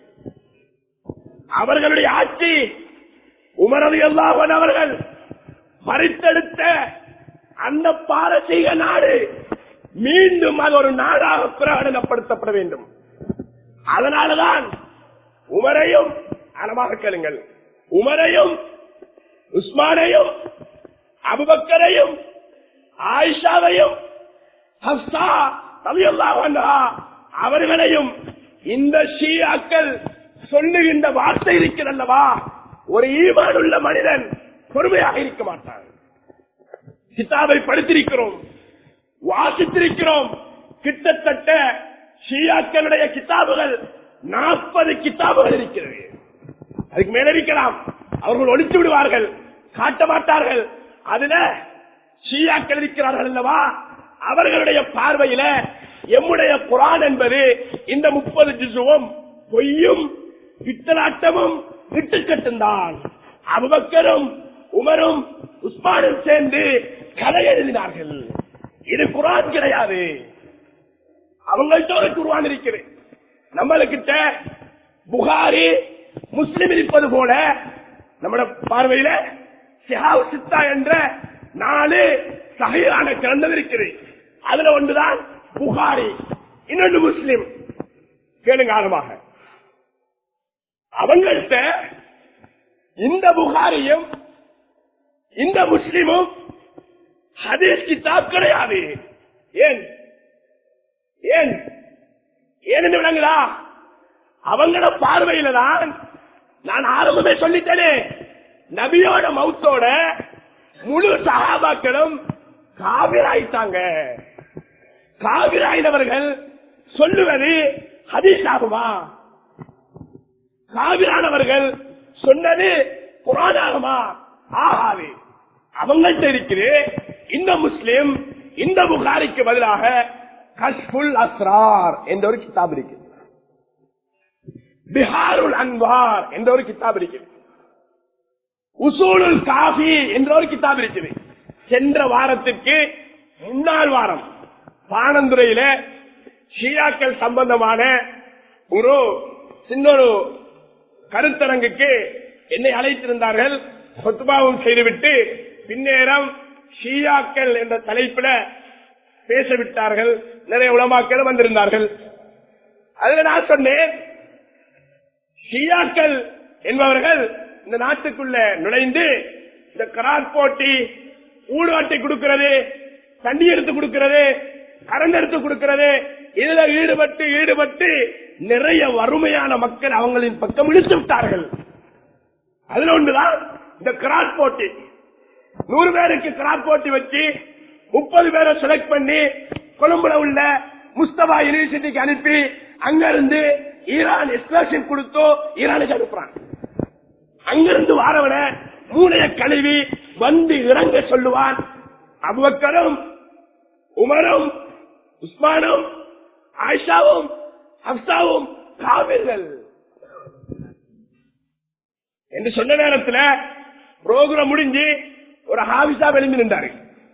அவர்களுடைய ஆட்சி உமரது அல்லாஹன் அவர்கள் பறித்தெடுத்த அந்த பாரசீக நாடு மீண்டும் அது ஒரு நாடாக பிரகடனப்படுத்தப்பட வேண்டும் அதனாலதான் உமரையும் அறமாக கேளுங்கள் உமரையும் உஸ்மானையும் அபுபக்கரையும் ஆயிஷாவையும் ஹப்சா ரலியல்லாஹு அன்ஹா அவர்களையும் இந்த ஷியாக்கள் சொல்லுகின்ற வார்த்தை இருக்கிறல்லவா ஒரு ஈமான் உள்ள மனிதன் பொறுமையாக இருக்க மாட்டான் கிதாபை படித்திருக்கிறோம் வாசித்திருக்கிறோம் கிட்டத்தட்ட ஷியாக்களுடைய கிதாபுகள் நாற்பது கிதாபுகள் இருக்கிறது அதுக்கு மேல இருக்கலாம் அவர்கள் ஒழித்து விடுவார்கள் காட்ட மாட்டார்கள் அதுல ஷியாக்கள் இருக்கிறார்கள் அல்லவா அவர்களுடைய பார்வையில எம்முடைய குரான் என்பது இந்த முப்பது ஜிசுவும் பொய்யும் பித்தலாட்டமும் விட்டுக்கட்டுந்தான் அபுபக்கரும் உமரும் உஸ்மானும் சேர்ந்து கதை எழுதினார்கள் இது குரான் கிடையாது அவங்கள்ட்ட ஒரு குர்ஆன் இருக்குது நம்மளுக்கிட்ட புகாரி முஸ்லிம் இருப்பது போல நம்மட பார்வையில சிஹாவு சித்தா என்ற நாலு சகையான கிரந்தம் இருக்குது அதுல ஒன்றுதான் புகாரி இன்னொன்று முஸ்லிம் கேளுங்க ஆழமாக அவங்கள்ட்ட இந்த புகாரியும் இந்த முஸ்லிமும் ஹதீஸ் கிதாப் கிடையாது ஏன் ஏன் ஏன் விளங்குதா அவங்கள பார்வையில தான் நான் ஆரம்பமே சொல்லிட்டேனே நபியோட மவுத்தோட முழு சகாபாக்களும் காவிராயிட்டாங்க காவிராயினவர்கள் சொல்லுவது ஹதீஸ் ஆகுமா காவிரானவர்கள் சொன்னது புராணாகுமா ஆகாது அவங்கள்ட்ட இருக்குது இந்த முஸ்லிம் இந்த புகாரிக்கு பதிலாக கஷ்புல் அஸ்ரார் என்ற ஒரு கிதாப் இருக்கு பிஹாருல் அன்வார் என்ற ஒரு கிதாப் இருக்குது உசூலுல் காஃபி என்ற ஒரு கிதாப் இருக்குது சென்ற வாரத்திற்கு முன்னாள் வாரம் பானந்துறையில ஷியாக்கள் சம்பந்தமான ஒரு சின்ன ஒரு கருத்தரங்குக்கு என்னை அழைத்திருந்தார்கள் சொத்துபாவும் செய்துவிட்டு பின்னேரம் ஷியாக்கள் என்ற தலைப்பில் பேசவிட்டார்கள் நிறைய உலமாக்கள் வந்திருந்தார்கள் அதுல நான் சொன்னேன் ஷியாக்கள் என்பவர்கள் இந்த நாட்டுக்குள்ள நுழைந்து இந்த கராத் போட்டி ஊடுகாட்டி கொடுக்கிறது தண்ணி எடுத்து கொடுக்கிறது கரண்ட் எடுத்து கொடுக்கிறது இதுல ஈடுபட்டு ஈடுபட்டு நிறைய வறுமையான மக்கள் அவங்களின் பக்கம் இழுத்து விட்டார்கள் அதுல ஒன்றுதான் இந்த கிராட் போட்டி நூறு பேருக்கு கிராட் போட்டி வச்சு முப்பது பேரை செலக்ட் பண்ணி கொழும்புல உள்ள முஸ்தபா யூனிவர்சிட்டிக்கு அனுப்பி அங்க இருந்து ஈரான் எக்ஸ்பிரஷன் கொடுத்தோ ஈரானுக்கு அனுப்புறான் அங்கிருந்து வாரவன மூளைய கழுவி வந்து இறங்க சொல்லுவான் அபுபக்கரும் உமரும் உஸ்மானும் ஆயிஷாவும் ஹப்சாவும் காவிர்கள் என்று சொன்ன நேரத்தில் புரோகிராம் முடிஞ்சு ஒரு ஹாபிசா வெளிந்து நின்றாரு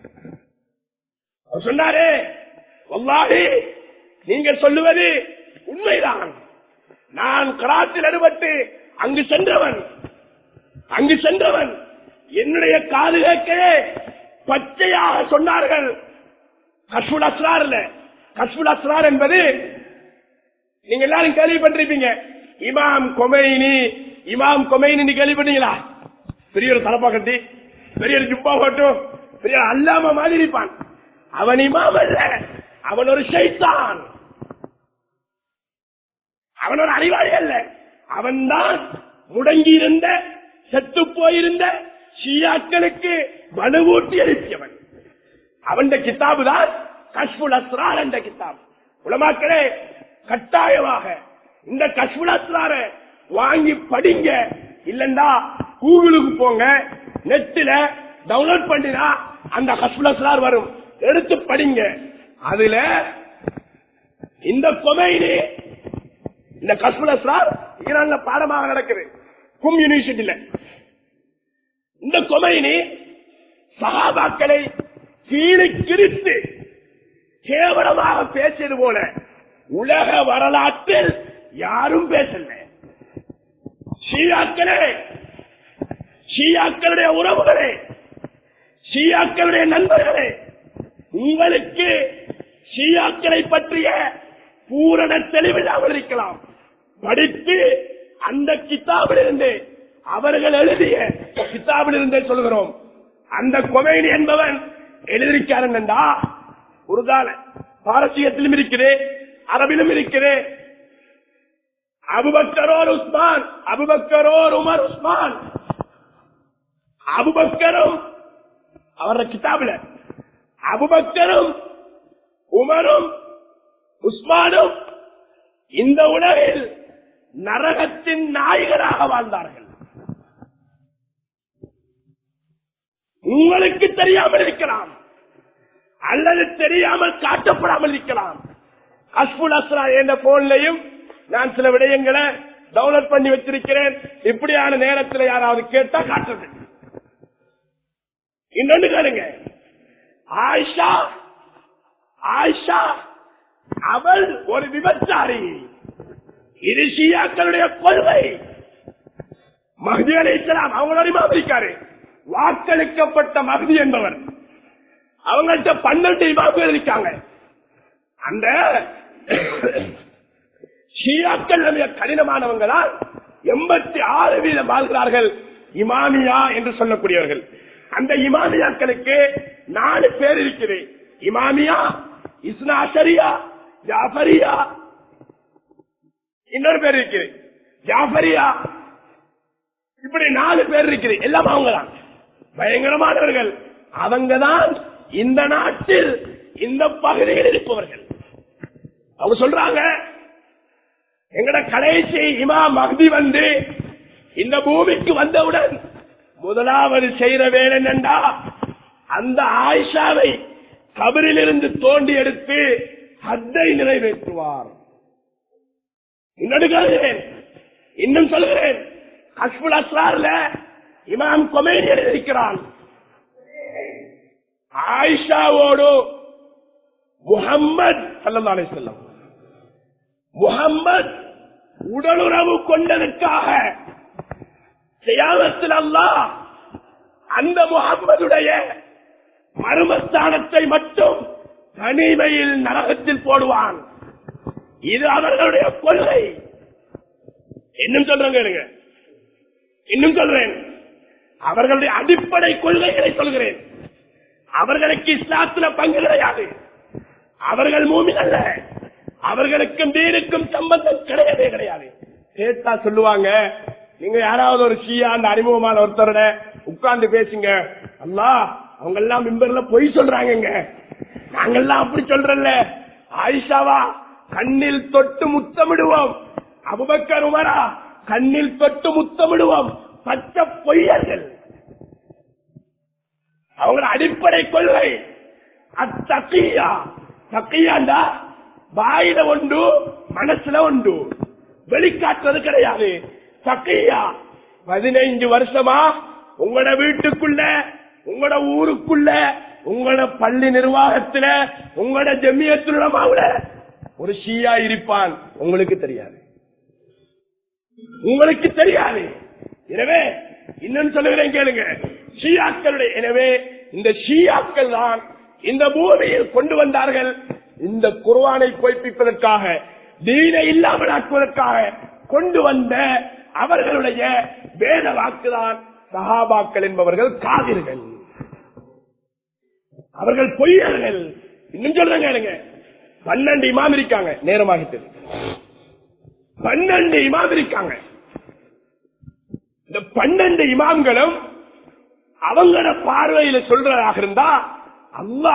அவர் சொன்னாரு வல்லாஹி நீங்க சொல்லுவது உண்மைதான் நான் கராத்தில் அடுபட்டு அங்கு சென்றவன் அங்கு சென்றவன் என்னுடைய காது கேட்கவே பச்சையாக சொன்னார்கள் கஷ்புல் அஸ்ரார் இல்ல கஷ்புல் அஸ்ரார் என்பது நீங்க எல்லாரும் கேள்விப்பட்டிருப்பீங்க இமாம் கொமைனி இமாம் கொமைனி கேள்விப்பட்டீங்களா பெரிய ஒரு தலப்பா கட்டி பெரிய ஒரு ஜுப்பா போட்டும் பெரிய ஒரு அல்லாம மாதிரி இருப்பான் அவன் இமாம் அல்ல அவன் ஒரு ஷைத்தான் அவன் ஒரு அறிவாளி அல்ல அவன்தான் முடங்கி இருந்த செத்து போயிருந்த ஷியாக்களுக்கு வலுவூட்டி எழுப்பியவன் அவன் கித்தாபு தான் கஷ்புல் அஸ்ரார் என்ற கித்தாப் உலமாக்களே கட்டாயமாக இந்த கஷ்புல் அஸ்ரார வாங்கி படிங்க இல்லண்டா கூகுளுக்கு போங்க நெட்டில டவுன்லோட் பண்ணினா அந்த கஷ்புல் அஸ்ரார் வரும் எடுத்து படிங்க அதுல இந்த கொமைனி இந்த கஷ்புல் அஸ்ரார் ஈரான்ல பாடமாக நடக்குது கும் யூனிவர்சிட்டியில இந்த கொமைனி சகாபாக்களை கீழே கிழித்து கேவலமாக பேசியது போல உலக வரலாற்றில் யாரும் பேசல ஷியாக்களே ஷியாக்களுடைய உறவுகளே ஷியாக்களுடைய நண்பர்களே உங்களுக்கு ஷியாக்களை பற்றிய பூரண தெளிவில்லாமல் இருக்கலாம் படித்து அந்த கித்தாபிலிருந்து அவர்கள் எழுதிய கித்தாபிலிருந்தே சொல்கிறோம் அந்த கொமைனி என்பவன் எழுதியிருக்காரன் என்றா உருதான பாரசீகத்திலும் இருக்குது அரபிலும் இருக்குது அபுபக்கரோர் உஸ்மான் அபுபக்கரோர் உமர் உஸ்மான் அபுபக்கரும் அவரோட கிதாபில் அபுபக்கரும் உமரும் உஸ்மானும் இந்த உலகில் நரகத்தின் நாயகராக வாழ்ந்தார்கள் உங்களுக்கு தெரியாமல் இருக்கலாம் அல்லது தெரியாமல் காட்டப்படாமல் இருக்கலாம் அஸ்புல் அஸ்ரா என்ற போன்லையும் நான் சில விடயங்களை டவுன்லோட் பண்ணி வச்சிருக்கிறேன் இப்படியான நேரத்தில் யாராவது கேட்டா காட்டுறது இன்னொன்னு கேளுங்க ஆயிஷா ஆயிஷா அவள் ஒரு விபச்சாரி இது ஷியாக்களுடைய கொள்கை மஹதி அலி இஸ்லாம் அவங்களோட இமாம் இருக்காரு வாக்களிக்கப்பட்ட மஹதி என்பவர் அவங்கள்ட்ட பன்னெண்டு இமாம்கள் இருக்காங்க அந்த ஷியாக்கள் மிக கடினமானவங்களால் எண்பத்தி ஆறு வீதம் வாழ்கிறார்கள் இமாமியா என்று சொல்லக்கூடியவர்கள் அந்த இமாமியாக்களுக்கு நாலு பேர் இருக்குது இமாமியா இஸ்னா அஷரியா ஜாஃபரியா இன்னொரு பேர் இருக்குது ஜாஃபரியா இப்படி நாலு பேர் இருக்குது எல்லாம் அவங்க தான் பயங்கரமானவர்கள் அவங்க தான் இந்த நாட்டில் இந்த பகுதியில் இருப்பவர்கள் அவங்க சொல்றாங்க எங்கட கடைசி இமா மகதி வந்து இந்த பூமிக்கு வந்தவுடன் முதலாவது செய்யற வேலை என்னண்டா அந்த ஆயிஷாவை கபரிலிருந்து தோண்டி எடுத்து ஹத்தை நிறைவேற்றுவார் இன்னொடுக்கிறேன் இன்னும் சொல்கிறேன் கஷ்முல் அஸ்ரார்ல இமாம் கொமேனியன் இருக்கிறான் ஆயிஷாவோடு முகம்மது சல்லா அலி செல்லம் முகம்மது உடலுறவு கொண்டதற்காக செய்யாமத்தில் அல்லாஹ் அந்த முகம்மதுடைய மர்மஸ்தானத்தை மட்டும் தனிமையில் நரகத்தில் போடுவான் இது அவர்களுடைய கொள்கை இன்னும் சொல்றேங்க இருங்க. இன்னும் சொல்றேன் அவர்களுடைய அடிப்படை கொள்கைகளை சொல்கிறேன் அவர்களுக்கு இஸ்லாத்துல பங்கு கிடையாது அவர்கள் மூமின் அல்ல அவர்களுக்கும் தீனுக்கும் சம்பந்தம் கிடையவே கிடையாது கேட்டா சொல்லுவாங்க நீங்க யாராவது ஒரு ஷியா அந்த அறிமுகமான ஒருத்தரோட உட்கார்ந்து பேசுங்க அல்லா அவங்க எல்லாம் மிம்பர்ல பொய் சொல்றாங்க நாங்கெல்லாம் அப்படி சொல்றல்ல ஆயிஷாவா கண்ணில் தொட்டு முத்தமிடுவோம் அபுபக்கர் உமரா கண்ணில் தொட்டு முத்தமிடுவோம் பச்சை பொய்யர்கள் அவங்க அடிப்படை கொள்கை அத்தகையா தக்கையாண்டா வாயில உண்டு மனசுல உண்டு வெளிக்காட்டுறது கிடையாது தக்கையா பதினைஞ்சு வருஷமா உங்களோட வீட்டுக்குள்ள உங்களோட ஊருக்குள்ள உங்களோட பள்ளி நிர்வாகத்துல உங்களோட ஜெமியத்துலமாவுல ஒரு ஷீயா இருப்பான் உங்களுக்கு தெரியாது உங்களுக்கு தெரியாது எனவே இன்னும் சொல்லுகிறேன் கேளுங்க ஷியாக்களுடைய எனவே இந்த ஷியாக்கள் தான் இந்த பூமியில் கொண்டு வந்தார்கள் இந்த குர்வானை பொய்ப்பிப்பதற்காக தீனை இல்லாமல் ஆக்குவதற்காக கொண்டு வந்த அவர்களுடைய வேத வாக்குதான் சஹாபாக்கள் என்பவர்கள் காவிர்கள் அவர்கள் பொய்யர்கள் இன்னும் சொல்றேங்க கேளுங்க பன்னெண்டு இமாம் இருக்காங்க நேரமாகிட்டு பன்னெண்டு இமாம் இருக்காங்க இந்த பன்னெண்டு இமாம்களும் அவங்களோட பார்வையில சொல்றதாக இருந்தா அல்லா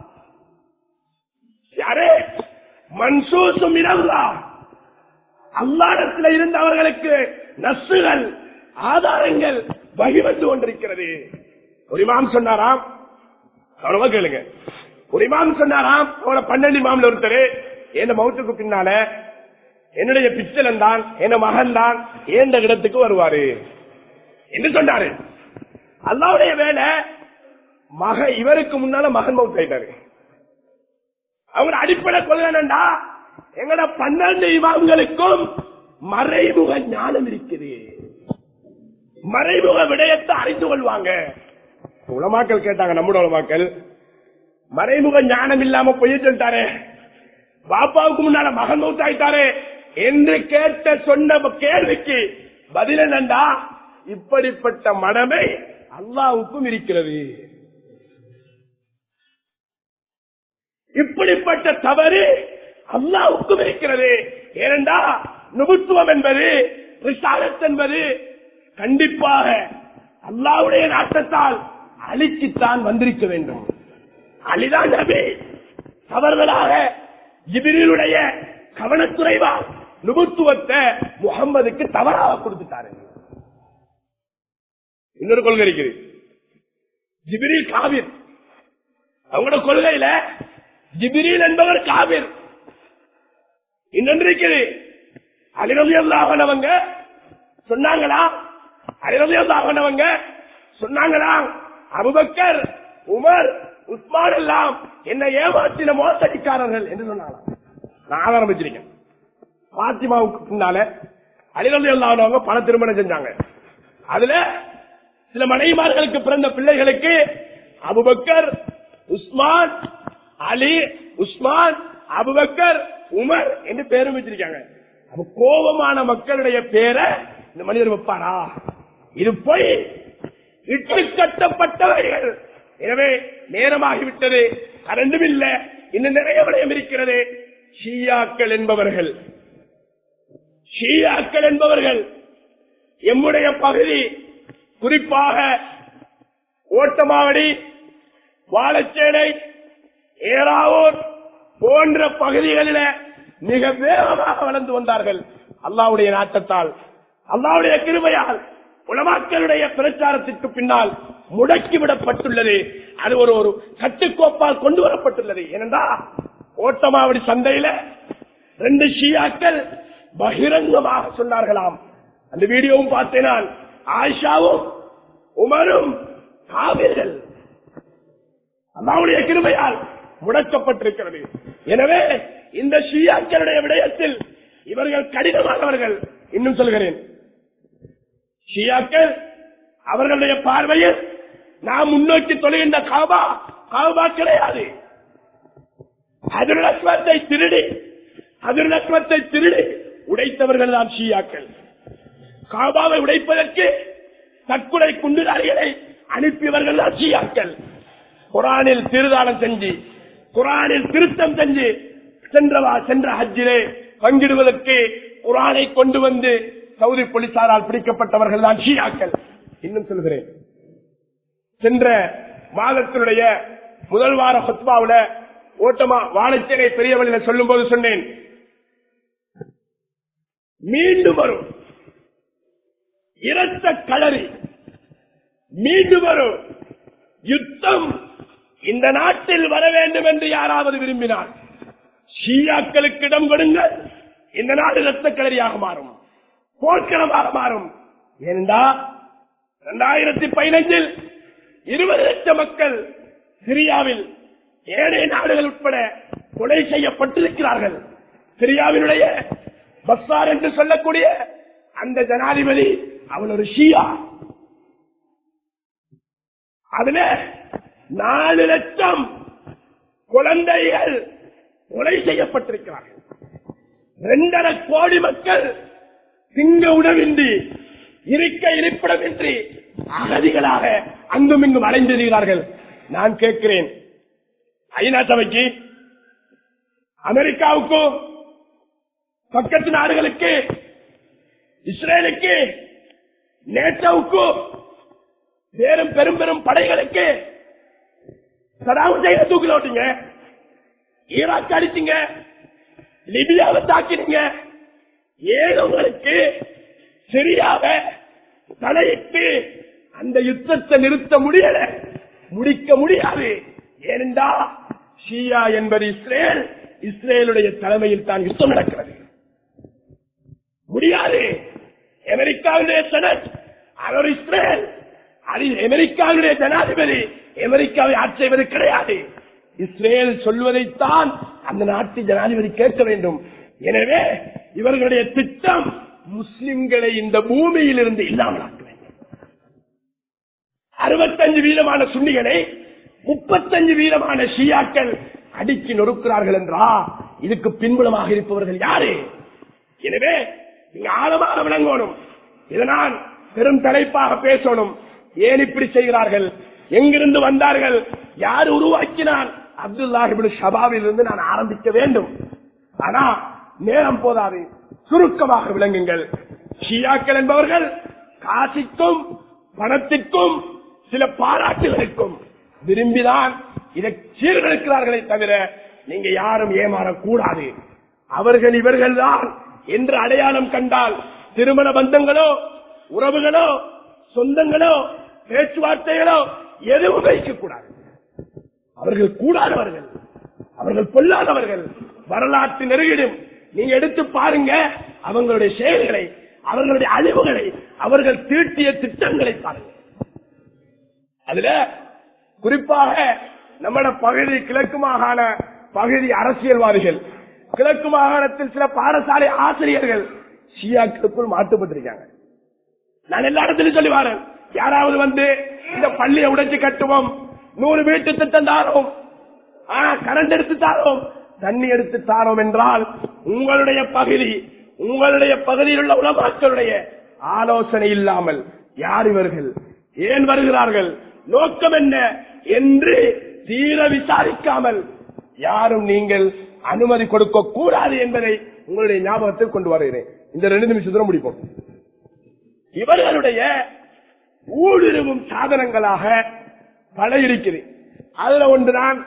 யாரே மன்சூசும் இடங்களா அல்லாடத்தில் இருந்து அவர்களுக்கு நசுகள் ஆதாரங்கள் வகி வந்து கொண்டிருக்கிறது ஒரு இமாம் சொன்னாராம் கவனமா கேளுங்க ஒரு இமாம் சொன்னாராம் அவன பன்னெண்டு இமாம்ல ஒருத்தர் என் மௌத்துக்கு பின்னால என்னுடைய பிச்சலன் தான் என் மகன் தான் ஏந்த இடத்துக்கு வருவாரு என்று சொன்னாரு அல்லாவுடைய வேலை மக இவருக்கு முன்னால மகன் மவுத் ஆயிட்டாரு அவங்க அடிப்படை கொள்கா எங்கட பன்னெண்டு இமாம்களுக்கும் மறைமுக ஞானம் இருக்குது மறைமுக விடயத்தை அறிந்து கொள்வாங்க உலமாக்கள் கேட்டாங்க நம்முடைய உலமாக்கள் மறைமுக ஞானம் இல்லாம பொய்ய சொல்லிட்டாரு பாப்பாவுக்கு முன்னால மகன் மௌத்தாயிட்டாரு என்று கேட்ட சொன்ன கேள்விக்கு பதில் என்னண்டா இப்படிப்பட்ட மடமை அல்லாவுக்கும் இருக்கிறது இப்படிப்பட்ட தவறு அல்லாவுக்கும் இருக்கிறது ஏனென்றா நுபுத்துவம் என்பது ரிசாலத் என்பது கண்டிப்பாக அல்லாவுடைய நாட்டத்தால் அழிச்சுத்தான் வந்திருக்க வேண்டும் அலிதான் நபி தவறுதலாக ஜிபிரிலுடைய கவனத்துறைவா நுபுத்துவத்தை முகம்மதுக்கு தவறாக கொடுத்துட்டாரு இன்னொரு கொள்கை இருக்குது ஜிபிரில் காவிர் அவங்களோட கொள்கையில ஜிபிரில் என்பவர் காவிர் இன்னொன்று இருக்குது அலிரதியல்லாகனவங்க சொன்னாங்களா அலிரதியல்லாகனவங்க சொன்னாங்களா அபுபக்கர் உமர் உஸ்மான் எல்லாம் என்னை ஏமாற்றின மோசடிக்காரர்கள் என்று சொன்னாங்களாம் நான் ஆரம்பிச்சிருக்கேன் பாத்திமாவுக்கு பின்னால அலிரதியல்லாகனவங்க பல திருமணம் செஞ்சாங்க அதுல சில மனைவிமார்களுக்கு பிறந்த பிள்ளைகளுக்கு Abu Bakr Usman Ali Usman Abu Bakr Umar என்று பேரும் வச்சிருக்காங்க அப்ப கோபமான மக்களுடைய பேரை இந்த மனிதர் வைப்பாரா இது போய் இட்டு கட்டப்பட்டவர்கள் எனவே நேரமாகிவிட்டது கரண்டும் இல்ல இன்னும் நிறைய விடயம் இருக்கிறது ஷியாக்கள் என்பவர்கள் ஷியாக்கள் என்பவர்கள் எம்முடைய பகுதி குறிப்பாக ஓட்டமாவடி வாழச்சேனை ஏறாவூர் போன்ற பகுதிகளில மிக வேகமாக வளர்ந்து வந்தார்கள் அல்லாவுடைய நாட்டத்தால் அல்லாவுடைய கிருபையால் உலமாக்களுடைய பிரச்சாரத்திற்கு பின்னால் முடக்கிவிடப்பட்டுள்ளது அது ஒரு ஒரு கட்டுக்கோப்பால் கொண்டு வரப்பட்டுள்ளது ஏனென்றா ஓட்டமாவடி சந்தையில ரெண்டு ஷியாக்கள் பகிரங்கமாக சொன்னார்களாம் அந்த வீடியோவும் பார்த்தேன் நான் ஆயிஷாவும் உமரும் காவிர்கள் அல்லாவுடைய கிருபையால் முடக்கப்பட்டிருக்கிறது எனவே இந்த ஷியாக்களுடைய விடயத்தில் இவர்கள் கடினமானவர்கள் இன்னும் சொல்கிறேன் ஷியாக்கள் அவர்களுடைய பார்வையில் நாம் முன்னோக்கி தொழுகின்ற காபா காபா கிடையாது அதிர்லட்சத்தை திருடி அதிர்லட்சத்தை திருடி உடைத்தவர்கள் தான் ஷியாக்கள் காபாவை உடைப்பதற்கு தற்கொலை குண்டுதாரிகளை அனுப்பியவர்கள் தான் ஷியாக்கள் குரானில் திருதானம் செஞ்சு குரானில் திருத்தம் செஞ்சு சென்றவா சென்ற ஹஜ்ஜிலே பங்கிடுவதற்கு குரானை கொண்டு வந்து சவுதி போலீசாரால் பிடிக்கப்பட்டவர்கள் தான் ஷியாக்கள் இன்னும் சொல்கிறேன் சென்ற மாதத்தினுடைய முதல் வார ஹொத்பாவுல ஓட்டமா வாழைச்சேனை பெரியவழியில சொல்லும் போது சொன்னேன் மீண்டும் வரும் இரத்த களரி மீண்டும் வரும் யுத்தம் இந்த நாட்டில் வர வேண்டும் என்று யாராவது விரும்பினார் ஷியாக்களுக்கு இடம் கொடுங்கள் இந்த நாடு இரத்த களரியாக மாறும் போர்க்களமாக மாறும் ஏனென்றா இரண்டாயிரத்தி பதினைஞ்சில் இருபது லட்சம் மக்கள் சிரியாவில் ஏனைய நாடுகள் உட்பட கொலை செய்யப்பட்டிருக்கிறார்கள் சிரியாவினுடைய பஸ்ஸார் என்று சொல்லக்கூடிய அந்த ஜனாதிபதி அவன் ஒரு ஷியா அதுல நாலு லட்சம் குழந்தைகள் கொலை செய்யப்பட்டிருக்கிறார்கள் இரண்டரை கோடி மக்கள் திங்க உணவின்றி இருக்க இருப்பிடமின்றி அகதிகளாக அங்கும் இங்கும் அலைந்திருக்கிறார்கள் நான் கேட்கிறேன் ஐநா சபைக்கு அமெரிக்காவுக்கு பக்கத்து நாடுகளுக்கு இஸ்ரேலுக்கு நேட்டோவுக்கு வேறும் பெரும் பெரும் படைகளுக்கு சதாம் செய்த தூக்கில் ஓட்டிங்க ஈராக் அடிச்சிங்க லிபியாவை தாக்கினீங்க ஏன் உங்களுக்கு சரியாக தலையிட்டு அந்த யுத்தத்தை நிறுத்த முடியல முடிக்க முடியாது ஏனென்றா ஷியா என்பது இஸ்ரேல் இஸ்ரேலுடைய தலைமையில் தான் யுத்தம் நடக்கிறது முடியாது அமெரிக்காவுடைய செனட் அவர் இஸ்ரேல் அது அமெரிக்காவுடைய ஜனாதிபதி அமெரிக்காவை ஆட்சி செய்வது கிடையாது இஸ்ரேல் சொல்வதைத்தான் அந்த நாட்டு ஜனாதிபதி கேட்க வேண்டும் எனவே இவர்களுடைய திட்டம் முஸ்லிம்களை இந்த பூமியில் இருந்து இல்லாமலாக்க வேண்டும் அறுபத்தஞ்சு வீதமான சுன்னிகளை முப்பத்தஞ்சு வீதமான ஷியாக்கள் அடிச்சு நொறுக்கிறார்கள் என்றா இதுக்கு பின்புலமாக இருப்பவர்கள் யாரு எனவே நீங்க ஆழமாக விளங்கணும் இதனால் பெரும் தலைப்பாக பேசணும் ஏன் இப்படி செய்கிறார்கள் எங்கிருந்து வந்தார்கள் யார் உருவாக்கினார் அப்துல்லாஹிபின் ஷபாவில் இருந்து நான் ஆரம்பிக்க வேண்டும் ஆனா நேரம் போதாது சுருக்கமாக விளங்குங்கள் ஷியாக்கள் என்பவர்கள் காசிக்கும் பணத்திற்கும் சில பாராட்டுகளுக்கும் விரும்பிதான் இதை சீர்கெடுக்கிறார்களே தவிர நீங்க யாரும் ஏமாறக்கூடாது அவர்கள் இவர்கள் தான் என்று அடையாளம் கண்டால் திருமண பந்தங்களோ உறவுகளோ சொந்தங்களோ பேச்சுவார்த்தைகளோ எதுவும் வைக்கக்கூடாது அவர்கள் கூடாதவர்கள் அவர்கள் பொல்லாதவர்கள் வரலாற்று நெருகிடும் நீங்க எடுத்து பாருங்க அவங்களுடைய செயல்களை அவர்களுடைய அழிவுகளை அவர்கள் தீட்டிய திட்டங்களை பாருங்க அதுல குறிப்பாக நம்மட பகுதி கிழக்கு மாகாண பகுதி அரசியல்வாதிகள் கிழக்கு மாகாணத்தில் சில பாடசாலை ஆசிரியர்கள் ஷியாக்களுக்குள் மாட்டுப்பட்டிருக்காங்க நான் எல்லா இடத்துலயும் சொல்லி வரேன் யாராவது வந்து இந்த பள்ளியை உடைச்சு கட்டுவோம் நூறு வீட்டு திட்டம் தாரோம் ஆனா கரண்ட் எடுத்து தாரோம் தண்ணி எடுத்து தாரோம் என்றால் உங்களுடைய பகுதி உங்களுடைய பகுதியில் உள்ள உலமாக்களுடைய ஆலோசனை இல்லாமல் யார் இவர்கள் ஏன் வருகிறார்கள் நோக்கம் என்ன என்று தீர விசாரிக்காமல் யாரும் நீங்கள் அனுமதி கொடுக்க கூடாது என்பதை உங்களுடைய ஞாபகத்தில் கொண்டு வருகிறேன் இந்த ரெண்டு நிமிஷத்துல முடிப்போம் இவர்களுடைய ஊடுருவும் சாதனங்களாக பல இருக்குது அதுல ஒன்றுதான்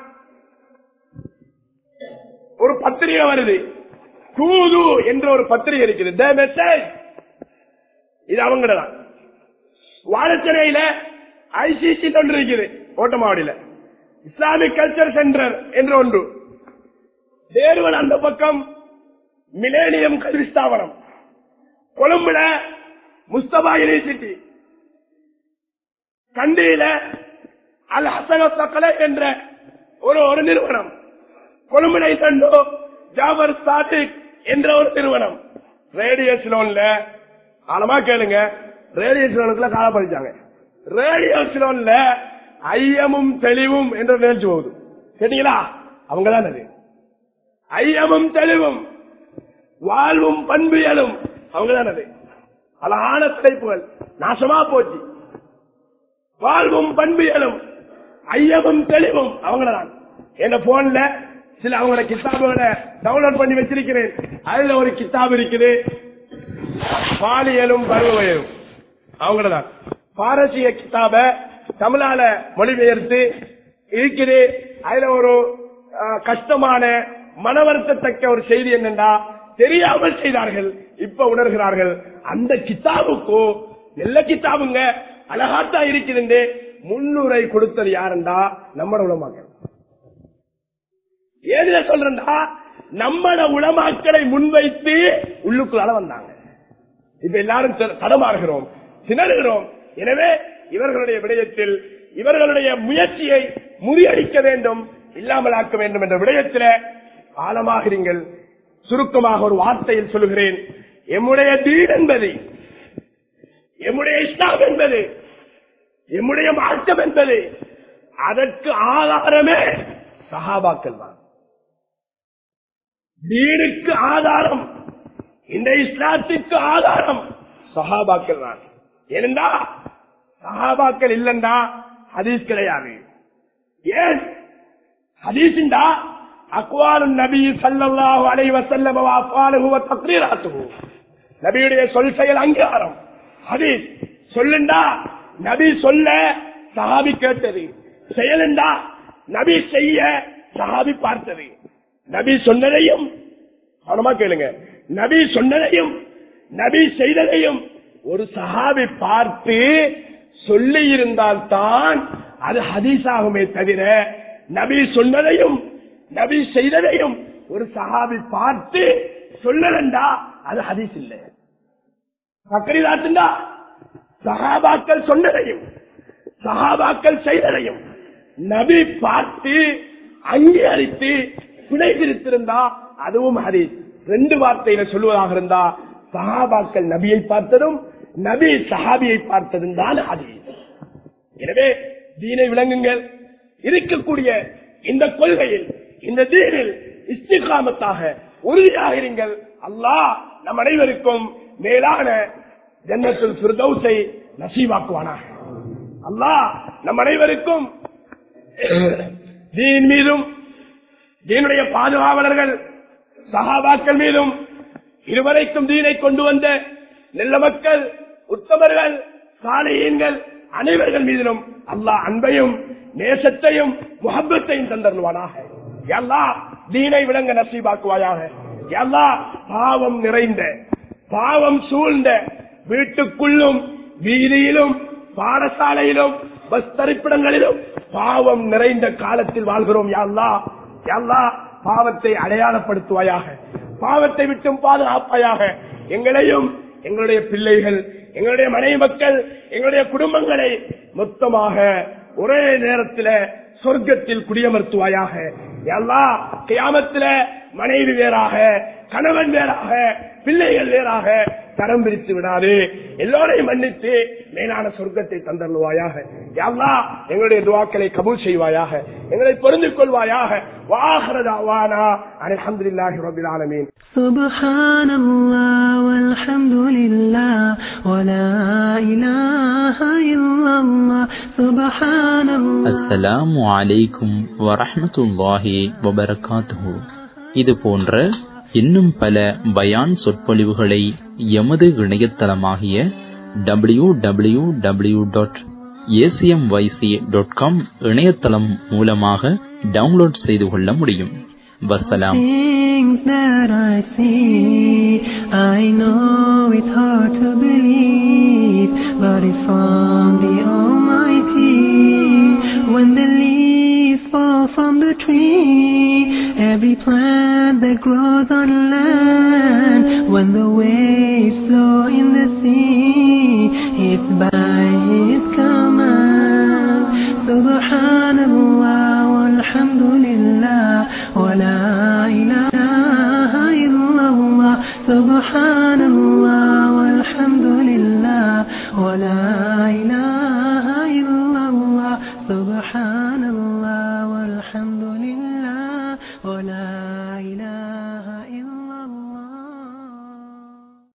ஒரு பத்திரிகை வருது தூது என்ற ஒரு பத்திரிகை இருக்குது The Message. இது அவங்கதான் வாழச்சனையில ஐசிசி ஒன்று இருக்குது ஓட்டமாவடியில இஸ்லாமிக் கல்ச்சர் சென்டர் என்ற ஒன்று தேர்வன் அந்த பக்கம் மிலேனியம் கல்வி ஸ்தாபனம் கொழும்புல முஸ்தபா யூனிவர்சிட்டி கண்டியில அல் ஹசன சக்கலை என்ற ஒரு ஒரு நிறுவனம் கொழும்புனை தண்டோ ஜாபர் சாதிக் என்ற ஒரு நிறுவனம் ரேடியஸ் லோன்ல ஆழமா கேளுங்க ரேடியஸ் லோனுக்குள்ள கால படிச்சாங்க ரேடியஸ் லோன்ல ஐயமும் தெளிவும் என்ற நிகழ்ச்சி போகுது கேட்டீங்களா அவங்கதான் அது ஐயமும் தெளிவும் வாழ்வும் பண்பியலும் அவங்கதான் அது அழகான தலைப்புகள் நாசமா போச்சு வாழ்வும் பண்பியலும் ஐயமும் தெளிவும் அவங்களதான் என் போன்ல சில அவங்களோட கித்தாபுகளை டவுன்லோட் பண்ணி வச்சிருக்கிறேன் அதுல ஒரு கித்தாப் இருக்குது பாலியலும் பருவவயலும் அவங்களதான் பாரசீக கித்தாப தமிழால மொழிபெயர்த்து இருக்குது அதுல ஒரு அஹ், கஷ்டமான மன வருத்தத்தக்க ஒரு செய்தி என்னண்டா தெரியாமல் செய்தார்கள் இப்ப உணர்கிறார்கள் அந்த கித்தாபுக்கோ நல்ல கித்தாபுங்க அழகாத்தா இருக்குது முன்னுரை கொடுத்தது யாருண்டா நம்ம உலமாக்கள் ஏதுல சொல்றா நம்மட உளமாக்களை முன்வைத்து உள்ளுக்குள்ளால வந்தாங்க இப்ப எல்லாரும் த- தடமாறுகிறோம் திணறுகிறோம் எனவே இவர்களுடைய விடயத்தில் இவர்களுடைய முயற்சியை முறியடிக்க வேண்டும் இல்லாமலாக்க வேண்டும் என்ற விடயத்தில ஆழமாகிறீங்கள் சுருக்கமாக ஒரு வார்த்தையில் சொல்லுகிறேன் எம்முடைய தீன் என்பது எம்முடைய இஸ்லாம் என்பது எம்முடைய மார்க்கம் என்பது அதற்கு ஆதாரமே சஹாபாக்கள் தான் தீனுக்கு ஆதாரம் இந்த இஸ்லாத்துக்கு ஆதாரம் சஹாபாக்கள் தான் ஏனென்றா சஹாபாக்கள் இல்லண்டா ஹதீஸ் கிடையாது ஏன் ஹதீஸிண்டா அக்வாலு நபி ஸல்லல்லாஹு அலைஹி வஸல்லம் வ அஃபாலுஹு வ தக்ரீராத்துஹு நபியுடைய சொல் செயல் அங்கீகாரம் ஹதீஸ் சொல்லுண்டா நபி சொல்ல சஹாபி கேட்டது செயலுண்டா நபி செய்ய சஹாபி பார்த்தது நபி சொன்னதையும் கவனமா கேளுங்க நபி சொன்னதையும் நபி செய்ததையும் ஒரு சஹாபி பார்த்து சொல்லி இருந்தால் தான் அது ஹதீஸாகுமே தவிர நபி சொன்னதையும் நபி செய்ததையும் ஒரு சஹாபி பார்த்து சொல்லலண்டா அது ஹதீஸ் இல்லை பக்கரிதாத்துண்டா சஹாபாக்கள் சொன்னதையும் சஹாபாக்கள் செய்ததையும் நபி பார்த்து அங்கீகரித்து பிழை திருத்திருந்தா அதுவும் ஹதீஸ் ரெண்டு வார்த்தையில சொல்லுவதாக இருந்தா சஹாபாக்கள் நபியை பார்த்ததும் நபி சஹாபியை பார்த்ததும் தான் ஹதீஸ் எனவே தீனை விளங்குங்கள் இருக்கக்கூடிய இந்த கொள்கையில் இந்த தீனில் இஸ்திகாமத்தாக உறுதியாக இருங்கள் அல்லாஹ் நம் அனைவருக்கும் மேலான ஜன்னத்துல் ஃபிர்தௌஸை நசீவாக்குவானாக அல்லாஹ் நம் அனைவருக்கும் தீன் மீதும் தீனுடைய பாதுகாவலர்கள் சகாபாக்கள் மீதும் இருவரைக்கும் தீனை கொண்டு வந்த நல்ல மக்கள் உத்தமர்கள் சாலையீன்கள் அனைவர்கள் மீதிலும் அல்லாஹ் அன்பையும் நேசத்தையும் முகப்பத்தையும் தந்தருவானாக எல்லா தீனை விளங்க நசீபாக்குவாயாக எல்லா பாவம் நிறைந்த பாவம் சூழ்ந்த வீட்டுக்குள்ளும் வீதியிலும் பாடசாலையிலும் பஸ் தரிப்பிடங்களிலும் பாவம் நிறைந்த காலத்தில் வாழ்கிறோம் யாழ்லா யாழ்லா பாவத்தை அடையாளப்படுத்துவாயாக பாவத்தை விட்டும் பாதுகாப்பாயாக எங்களையும் எங்களுடைய பிள்ளைகள் எங்களுடைய மனைவி மக்கள் எங்களுடைய குடும்பங்களை மொத்தமாக ஒரே நேரத்தில் சொர்க்கத்தில் குடியமர்த்துவாயாக எல்லா கியாமத்தில மனைவி வேறாக கணவன் வேறாக பிள்ளைகள் வேறாக தரம் பிரித்து விடாது எல்லோரையும் மன்னித்து மேலான சொர்க்கத்தை தந்தருவாயாக யாழ்லா எங்களுடைய துவாக்களை கபூல் செய்வாயாக எங்களை பொருந்து கொள்வாயாக வாகரதாவானா அலமதுல்லாஹி ரபில் ஆலமீன் سبحان الله والحمد لله ولا إله إلا الله سبحان الله அஸ்ஸலாமு அலைக்கும் வரஹ்மத்துல்லாஹி வபரகாத்துஹு இது போன்ற இன்னும் பல பயான் சொற்பொழிவுகளை எமது இணையதளமாகிய W W W dot ACMYC dot com இணையதளம் மூலமாக டவுன்லோட் செய்து கொள்ள முடியும் வசலாம் Things that I see, I know it's hard to believe, but it's from the Almighty. When the leaves fall from the tree, every plant that grows on land, when the waves flow in the sea, it's by His command. Subhanallah, walhamdulillah, wa la ilaha illallah. Subhanallah, walhamdulillah, wa la ilaha illallah. Subhanallah, walhamdulillah, wa la